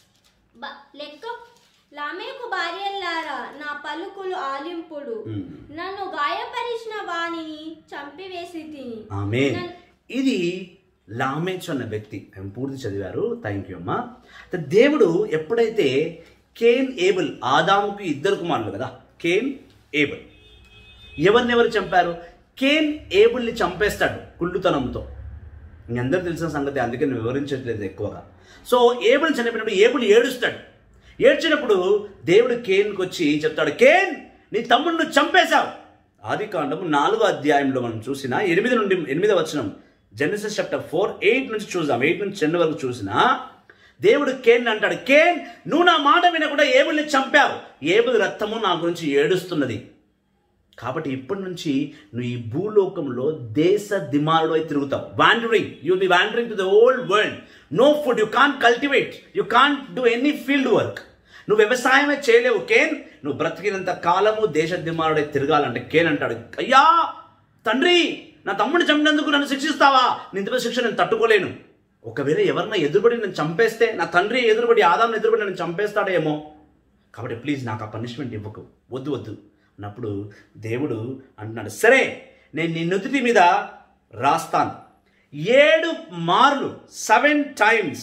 బ- లెక్క లామేకు భార్యలారా నా పలుకులు ఆలింపుడు ఉమ్. నన్ను గాయపరిచిన వాణిని చంపివేసి తిని ఆమె ఇది లామేచ్ అన్న వ్యక్తి ఆయన పూర్తి చదివారు థ్యాంక్ యూ అమ్మా అయితే దేవుడు ఎప్పుడైతే కేన్ ఏబుల్ ఆదాముకి ఇద్దరు కుమారులు కదా కేన్ ఏబుల్ ఎవరిని ఎవరు చంపారు కేన్ ఏబుల్ని చంపేస్తాడు కుళ్ళుతనంతో మీ అందరూ తెలిసిన సంగతి అందుకే నేను వివరించట్లేదు ఎక్కువగా సో ఏబుల్ చనిపోయినప్పుడు ఏబుల్ ఏడుస్తాడు ఏడ్చినప్పుడు దేవుడు కేన్కి వచ్చి చెప్తాడు కేన్ నీ తమ్ముడిని చంపేశావు ఆది కాండము నాలుగో అధ్యాయంలో మనం చూసిన ఎనిమిది నుండి ఎనిమిదో వచనం జెనసిస్ చాప్టర్ ఫోర్ ఎయిట్ నుంచి చూద్దాం ఎయిట్ నుంచి టెన్ వరకు చూసినా దేవుడు కేన్ అంటాడు కేన్ నువ్వు నా మాట వినకుండా ఏబుల్ని చంపావు ఏబుల్ రక్తము నా గురించి ఏడుస్తున్నది కాబట్టి ఇప్పటి నుంచి నువ్వు ఈ భూలోకంలో దేశ దిమారుడు అయి తిరుగుతావు wandering you be wandering to the old world no food you can't cultivate you can't do any field work నువ్వు వ్యవసాయమే చేయలేవు కేన్ నువ్వు బ్రతికినంత కాలము దేశ దిమారుడై తిరగాలంటే కేన్ అంటాడు అయ్యా తండ్రి నా తమ్ముడిని చంపినందుకు నన్ను శిక్షిస్తావా నిందిత శిక్ష నేను తట్టుకోలేను ఒకవేళ ఎవరన్నా ఎదురుబడి నన్ను చంపేస్తే నా తండ్రి ఎదురుబడి ఆదాం ఎదురుబడి నన్ను చంపేస్తాడేమో కాబట్టి ప్లీజ్ నాకు ఆ పనిష్మెంట్ ఇవ్వకు వద్దు వద్దు అన్నప్పుడు దేవుడు అంటున్నాడు సరే నేను నీ నుదుటి మీద రాస్తాను ఏడు మార్లు సెవెన్ టైమ్స్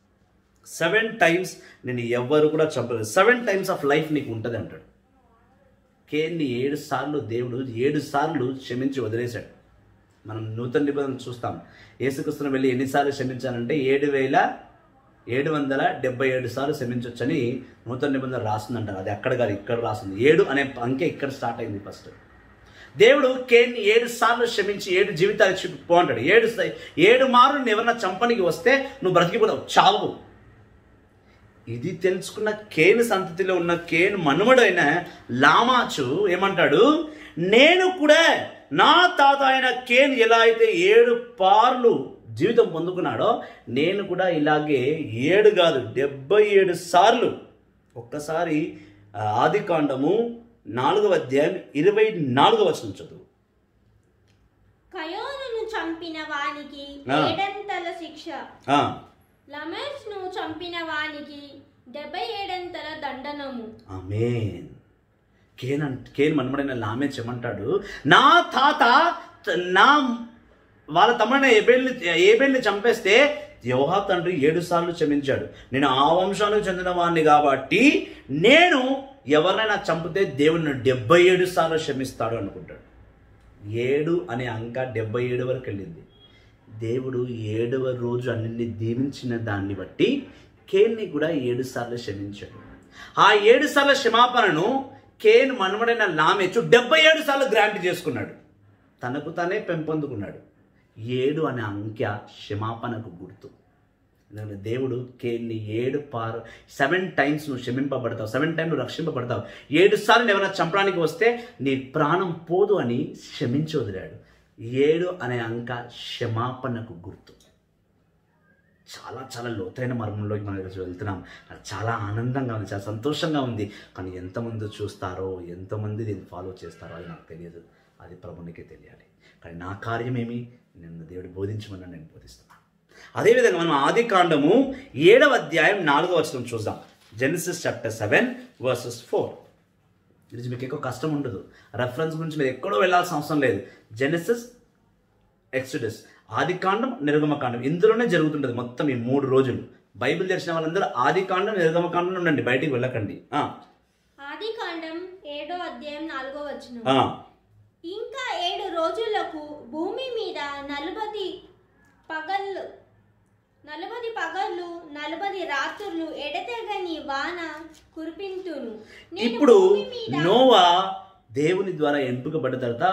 సెవెన్ టైమ్స్ నేను ఎవ్వరు కూడా చంపలేదు సెవెన్ టైమ్స్ ఆఫ్ లైఫ్ నీకు ఉంటుంది అంటాడు కేన్ని ఏడు సార్లు దేవుడు ఏడు సార్లు క్షమించి వదిలేశాడు మనం నూతన నిబంధన చూస్తాం యేసుక్రీస్తుని వెళ్ళి ఎన్నిసార్లు క్షమించాలంటే ఏడు వేల ఏడు వందల డెబ్బై ఏడు సార్లు క్షమించవచ్చని నూతన నిబంధన రాస్తుందంటారు అది అక్కడ కాదు ఇక్కడ రాస్తుంది ఏడు అనే అంకె ఇక్కడ స్టార్ట్ అయింది ఫస్ట్ దేవుడు కేన్ని ఏడు సార్లు క్షమించి ఏడు జీవితాలు ఇచ్చి పో అంటాడు ఏడు సై- ఏడు మార్లు నువ్వు ఎవరన్నా చంపనికి వస్తే నువ్వు బ్రతికిపోతావు చావు ఇది తెలుసుకున్న కేను సంతతిలో ఉన్న కేను మనుమడైన లామాచు ఏమంటాడు నేను కూడా నా తాత అయిన కేన్ ఎలా అయితే ఏడు పార్లు జీవితం పొందుకున్నాడో నేను కూడా ఇలాగే ఏడు కాదు డెబ్బై ఏడు సార్లు ఒక్కసారి ఆ, ఆది కాండము నాలుగవ అధ్యాయం ఇరవై నాలుగవ వచనం చదువు కయోనును చంపిన వానికి ఆ. ఏడంతల శిక్ష ఆ, లమెస్ ను చంపిన వానికి డెబ్బై ఏడంతల దండనము ఆమేన్ కేన్ అంట కేన్ మనమడైన లామే చెమంటాడు నా తాత త- నా వాళ్ళ తమ్ముడైన ఏబేల్ని ఏబేల్ని చంపేస్తే యోహా తండ్రి ఏడు సార్లు క్షమించాడు నేను ఆ వంశానికి చెందిన వాడిని కాబట్టి నేను ఎవరినైనా చంపితే దేవుడిని డెబ్బై ఏడు సార్లు క్షమిస్తాడు అనుకుంటాడు ఏడు అనే అంక డెబ్బై ఏడు వరకు వెళ్ళింది దేవుడు ఏడవ రోజు అన్నింటినీ దీవించిన దాన్ని బట్టి కేన్ని కూడా ఏడు సార్లు క్షమించాడు ఆ ఏడు సార్ల క్షమాపణను కేన్ మనవడైన లామెచ్చు డెబ్బై ఏడు సార్లు గ్రాంట్ చేసుకున్నాడు తనకు తానే పెంపొందుకున్నాడు ఏడు అనే అంకె క్షమాపణకు గుర్తు ఎందుకంటే దేవుడు కేన్ని ఏడు పార్ సెవెన్ టైమ్స్ నువ్వు క్షమింపబడతావు సెవెన్ టైమ్ నువ్వు రక్షింపబడతావు ఏడు సార్లు నువ్వు ఎవరైనా చంపడానికి వస్తే నీ ప్రాణం పోదు అని క్షమించి వదిలాడు ఏడు అనే అంక క్షమాపణకు గుర్తు చాలా చాలా లోతైన మర్మంలోకి మనం ఈరోజు వెళ్తున్నాం నాకు చాలా ఆనందంగా ఉంది చాలా సంతోషంగా ఉంది కానీ ఎంతమంది చూస్తారో ఎంతమంది దీన్ని ఫాలో చేస్తారో అది నాకు తెలియదు అది ప్రభునికే తెలియాలి కానీ నా కార్యమేమి నిన్ను దేవుడు బోధించమని నేను బోధిస్తున్నాను అదేవిధంగా మనం ఆది కాండము ఏడవ అధ్యాయం నాలుగవ వచనం చూద్దాం Genesis chapter seven verses four ఇది మీకు ఎక్కువ కష్టం ఉండదు రెఫరెన్స్ గురించి మీరు ఎక్కడో వెళ్ళాల్సిన అవసరం లేదు జెనిసిస్ ఎక్స్డస్ ఆది కాండం నిర్గమకాండం ఇందులోనే జరుగుతుంటుంది మొత్తం ఈ మూడు రోజులు బైబిల్ తెలిసిన వాళ్ళందరూ ఆది కాండం నిర్గమకాండం ఉండండి బయటికి వెళ్ళకండి ఆ, ఆది కాండం ఏడో అధ్యాయం నాలుగో వచనం ఆ, ఇంకా ఏడు రోజులకు భూమి మీద నలుబది పగళ్ళు నలుబది పగళ్ళు నలుబది రాత్రులు ఎడతెగని వాన కురిపింతును నేను ఇప్పుడు భూమి మీద నోవా దేవుని ద్వారా ఎంపికబడ్డ తర్వాత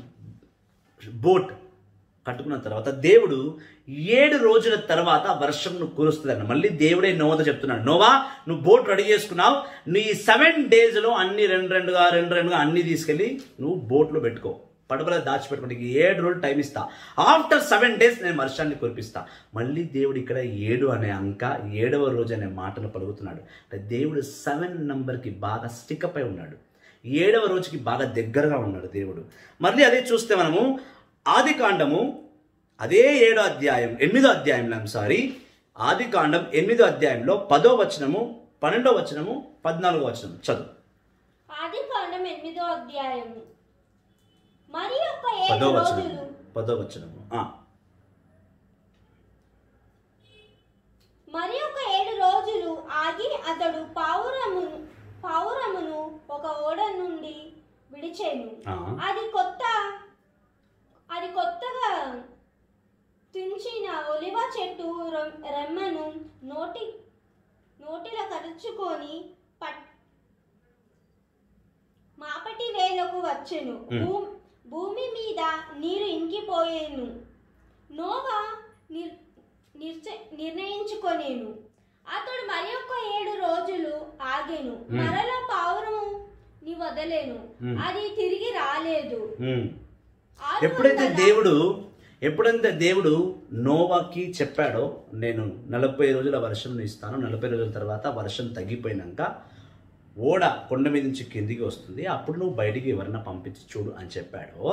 బోట్ కట్టుకున్న తర్వాత దేవుడు ఏడు రోజుల తర్వాత వర్షంను కురుస్తుందన్న మళ్ళీ దేవుడే నోవతో చెప్తున్నాడు నోవా నువ్వు బోట్ రెడీ చేసుకున్నావు నీ సెవెన్ డేస్లో అన్ని రెండు రెండుగా రెండు రెండుగా అన్ని తీసుకెళ్ళి నువ్వు బోట్లో పెట్టుకో పడవలో దాచిపెట్టుకోవడానికి ఏడు రోజులు టైం ఇస్తా ఆఫ్టర్ సెవెన్ డేస్ నేను వర్షాన్ని కురిపిస్తా మళ్ళీ దేవుడు ఇక్కడ ఏడు అనే అంక ఏడవ రోజు అనే మాటను పలుకుతున్నాడు అంటే దేవుడు సెవెన్ నంబర్కి బాగా స్టికప్ అయి ఉన్నాడు ఏడవ రోజుకి బాగా దగ్గరగా ఉన్నాడు దేవుడు మళ్ళీ అదే చూస్తే మనము ఆది కాండము అదే ఏడో అధ్యాయం ఎనిమిదో అధ్యాయంలో సారీ ఆది కాండం ఎనిమిదో అధ్యాయంలో పదో వచనము పన్నెండో వచనము పద్నాలుగో వచనం చదువు ఆది కాండం ఎనిమిదో అధ్యాయము మరి ఒక పదో ఏడు వచనము రోజులు పదో వచనము ఆ, మరి ఒక ఏడు రోజులు ఆగి అతడు పావురమును పావురమును ఒక ఓడ నుండి విడిచేను ఆ, అది కొత్త అది కొత్తగా తుంచిన ఒలివ చెట్టు రెమ్- రెమ్మను నోటి నోటిలో కరుచుకొని పట్ మాపటి వేలకు వచ్చెను మ్. భూ- భూమి మీద నీరు ఇంకిపోయేను నోవా నిర్ నిర్చ- నిర్ణయించుకొనేను అతడు మరి ఒక ఏడు రోజులు ఆగెను మ్. మరల పావురము నీ వదలేను మ్. అది తిరిగి రాలేదు ఉమ్. ఆరు ఎప్పుడైతే వందల- దేవుడు ఎప్పుడైతే దేవుడు నోవాకి చెప్పాడో నేను నలభై రోజుల వర్షం ఇస్తాను నలభై రోజుల తర్వాత వర్షం తగ్గిపోయినాక ఓడ కొండ మీద నుంచి కిందికి వస్తుంది అప్పుడు నువ్వు బయటికి ఎవరన్నా పంపించి చూడు అని చెప్పాడు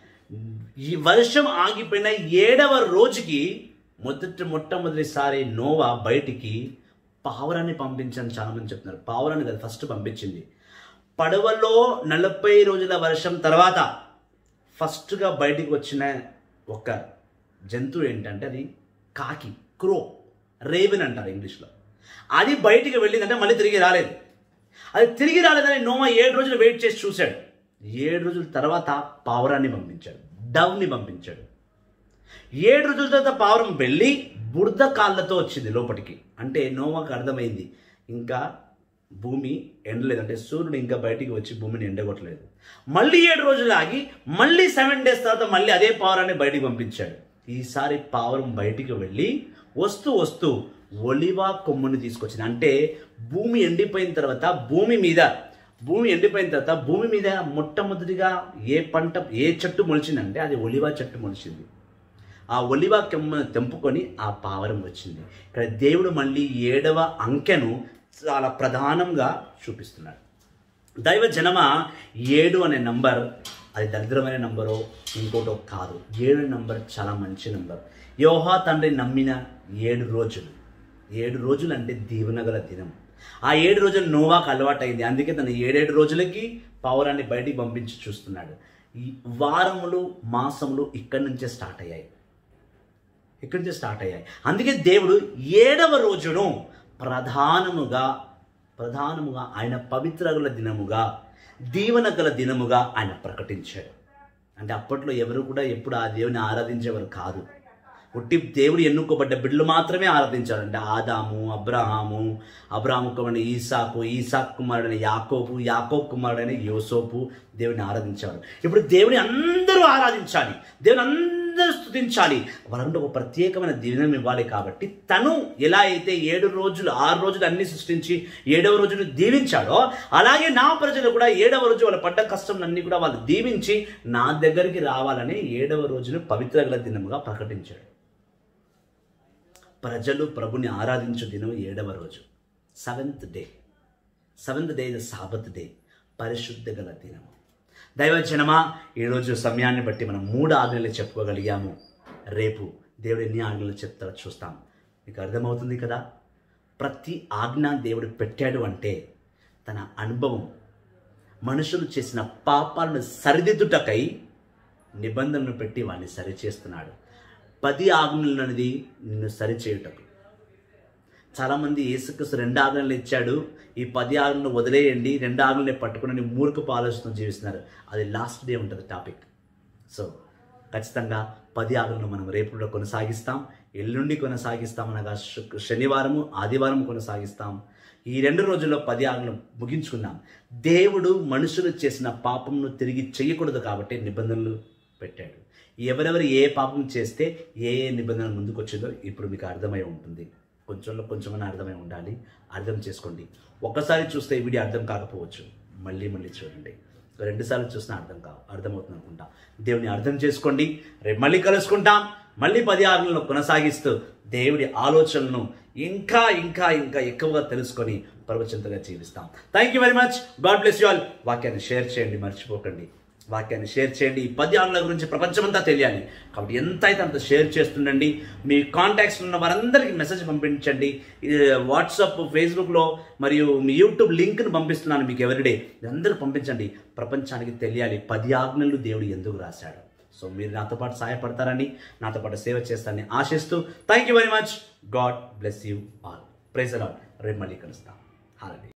ఈ వర్షం ఆగిపోయిన ఏడవ రోజుకి మొదటి మొట్టమొదటిసారి నోవా బయటికి పావురాన్ని పంపించని చాలా మంది చెప్తున్నారు పావురాన్ని కదా ఫస్ట్ పంపించింది పడవలో నలభై రోజుల వర్షం తర్వాత ఫస్ట్గా బయటికి వచ్చిన ఒక జంతువు ఏంటంటే అది కాకి క్రో రేవెన్ అంటారు ఇంగ్లీష్లో అది బయటికి వెళ్ళిందంటే మళ్ళీ తిరిగి రాలేదు అది తిరిగి రాలేదని నోమా ఏడు రోజులు వెయిట్ చేసి చూశాడు ఏడు రోజుల తర్వాత పావురాన్ని పంపించాడు డవ్ని పంపించాడు ఏడు రోజుల తర్వాత పావురం వెళ్ళి బురద కాళ్ళతో వచ్చింది లోపలికి అంటే నోవాకు అర్థమైంది ఇంకా భూమి ఎండలేదు అంటే సూర్యుడు ఇంకా బయటికి వచ్చి భూమిని ఎండగొట్టలేదు మళ్ళీ ఏడు రోజులు ఆగి మళ్ళీ సెవెన్ డేస్ తర్వాత మళ్ళీ అదే పావురాన్ని బయటికి పంపించాడు ఈసారి పావురం బయటికి వెళ్ళి వస్తూ వస్తూ ఒలివా కొమ్ముని తీసుకొచ్చింది అంటే భూమి ఎండిపోయిన తర్వాత భూమి మీద భూమి ఎండిపోయిన తర్వాత భూమి మీద మొట్టమొదటిగా ఏ పంట ఏ చెట్టు మొలిచిందంటే అది ఒలివా చెట్టు మొలిచింది ఆ ఒలివ కొమ్మ తెంపుకొని ఆ పావరం వచ్చింది ఇక్కడ దేవుడు మళ్ళీ ఏడవ అంకెను చాలా ప్రధానంగా చూపిస్తున్నాడు దైవ జనమ ఏడు అనే నంబర్ అది దరిద్రమైన నంబరో ఇంకోటో కాదు ఏడు నంబర్ చాలా మంచి నంబర్ యోహా తండ్రి నమ్మిన ఏడు రోజులు ఏడు రోజులు అంటే దీవెనగల దినం ఆ ఏడు రోజులు నోవాకు అలవాటైంది అందుకే తన ఏడేడు రోజులకి పావురాన్ని బయటికి పంపించి చూస్తున్నాడు ఈ వారములు మాసములు ఇక్కడి నుంచే స్టార్ట్ అయ్యాయి ఇక్కడి నుంచే స్టార్ట్ అయ్యాయి అందుకే దేవుడు ఏడవ రోజును ప్రధానముగా ప్రధానముగా ఆయన పవిత్ర గల దినముగా దీవెన గల దినముగా ఆయన ప్రకటించాడు అంటే అప్పట్లో ఎవరు కూడా ఎప్పుడు ఆ దేవుని ఆరాధించేవారు కాదు ఉట్టి దేవుడు ఎన్నుకోబడ్డ బిడ్డలు మాత్రమే ఆరాధించారు అంటే ఆదాము అబ్రహాము అబ్రాహాము కుమారుడు ఈసాకు ఈసాక్ కుమారుడైన యాకోబు యాకోబ్ కుమారుడైన యోసోపు దేవుని ఆరాధించారు ఇప్పుడు దేవుని అందరూ ఆరాధించాలి దేవుని అందరూ స్తుతించాలి వాళ్ళంటే ఒక ప్రత్యేకమైన దినం ఇవ్వాలి కాబట్టి తను ఎలా అయితే ఏడు రోజులు ఆరు రోజులు అన్ని సృష్టించి ఏడవ రోజును దీవించాడో అలాగే నా ప్రజలు కూడా ఏడవ రోజు వాళ్ళ పడ్డ కష్టం అన్ని కూడా వాళ్ళు దీవించి నా దగ్గరికి రావాలని ఏడవ రోజును పవిత్ర గల దినముగా ప్రకటించాడు ప్రజలు ప్రభుని ఆరాధించు దినం ఏడవ రోజు seventh day seventh day is sabbath day పరిశుద్ధ గల దినము దైవజనమా ఈరోజు సమయాన్ని బట్టి మనం మూడు ఆజ్ఞలు చెప్పుకోగలిగాము రేపు దేవుడు ఎన్ని ఆజ్ఞలు చెప్తారో చూస్తాం మీకు అర్థమవుతుంది కదా ప్రతి ఆజ్ఞ దేవుడు పెట్టాడు అంటే తన అనుభవం మనుషులు చేసిన పాపాలను సరిదిద్దుటకై నిబంధనలు పెట్టి వాడిని సరిచేస్తున్నాడు పది ఆజ్ఞలు అనేది నిన్ను సరిచేయుటకు చాలామంది యేసుక్రీస్తు రెండు ఆజ్ఞలు ఇచ్చాడు ఈ పది ఆజ్ఞలు వదిలేయండి రెండు ఆజ్ఞలని పట్టుకుని మూర్ఖపు ఆలోచన జీవిస్తున్నారు అది లాస్ట్ డే ఉంటుంది టాపిక్ సో ఖచ్చితంగా పది ఆజ్ఞలను మనం రేపు కూడా కొనసాగిస్తాం ఎల్లుండి కొనసాగిస్తాం అనగా శుక్- శనివారము ఆదివారం కొనసాగిస్తాం ఈ రెండు రోజుల్లో పది ఆజ్ఞలు ముగించుకుందాం దేవుడు మనుషులు చేసిన పాపంను తిరిగి చేయకూడదు కాబట్టి నిబంధనలు పెట్టాడు ఎవరెవరు ఏ పాపం చేస్తే ఏ ఏ నిబంధన ముందుకు వచ్చిందో ఇప్పుడు మీకు అర్థమై ఉంటుంది కొంచెంలో కొంచెమైనా అర్థమై ఉండాలి అర్థం చేసుకోండి ఒక్కసారి చూస్తే ఈ వీడియో అర్థం కాకపోవచ్చు మళ్ళీ మళ్ళీ చూడండి రెండుసార్లు చూసినా అర్థం కావు అర్థమవుతుంది అనుకుంటా దేవుని అర్థం చేసుకోండి రేపు మళ్ళీ కలుసుకుంటాం మళ్ళీ పది ఆరులను కొనసాగిస్తూ దేవుడి ఆలోచనలను ఇంకా ఇంకా ఇంకా ఎక్కువగా తెలుసుకొని ప్రవచంతగా జీవిస్తాం thank you very much God bless you all వాక్యాన్ని షేర్ చేయండి మర్చిపోకండి వాక్యాన్ని షేర్ చేయండి ఈ పది ఆరుల గురించి ప్రపంచమంతా తెలియాలి కాబట్టి ఎంత అయితే అంత షేర్ చేస్తుండండి మీ కాంటాక్ట్స్ ఉన్న వారందరికీ మెసేజ్ పంపించండి ఇది వాట్సాప్ ఫేస్బుక్లో మరియు మీ యూట్యూబ్ లింక్ను పంపిస్తున్నాను మీకు ఎవరిడే అందరూ పంపించండి ప్రపంచానికి తెలియాలి పది ఆజ్ఞలు దేవుడు ఎందుకు రాశాడు సో మీరు నాతో పాటు సహాయపడతారని నాతో పాటు సేవ చేస్తారని ఆశిస్తూ thank you very much God bless you all praise a lot రేపు మళ్ళీ కలుస్తాం హాలండి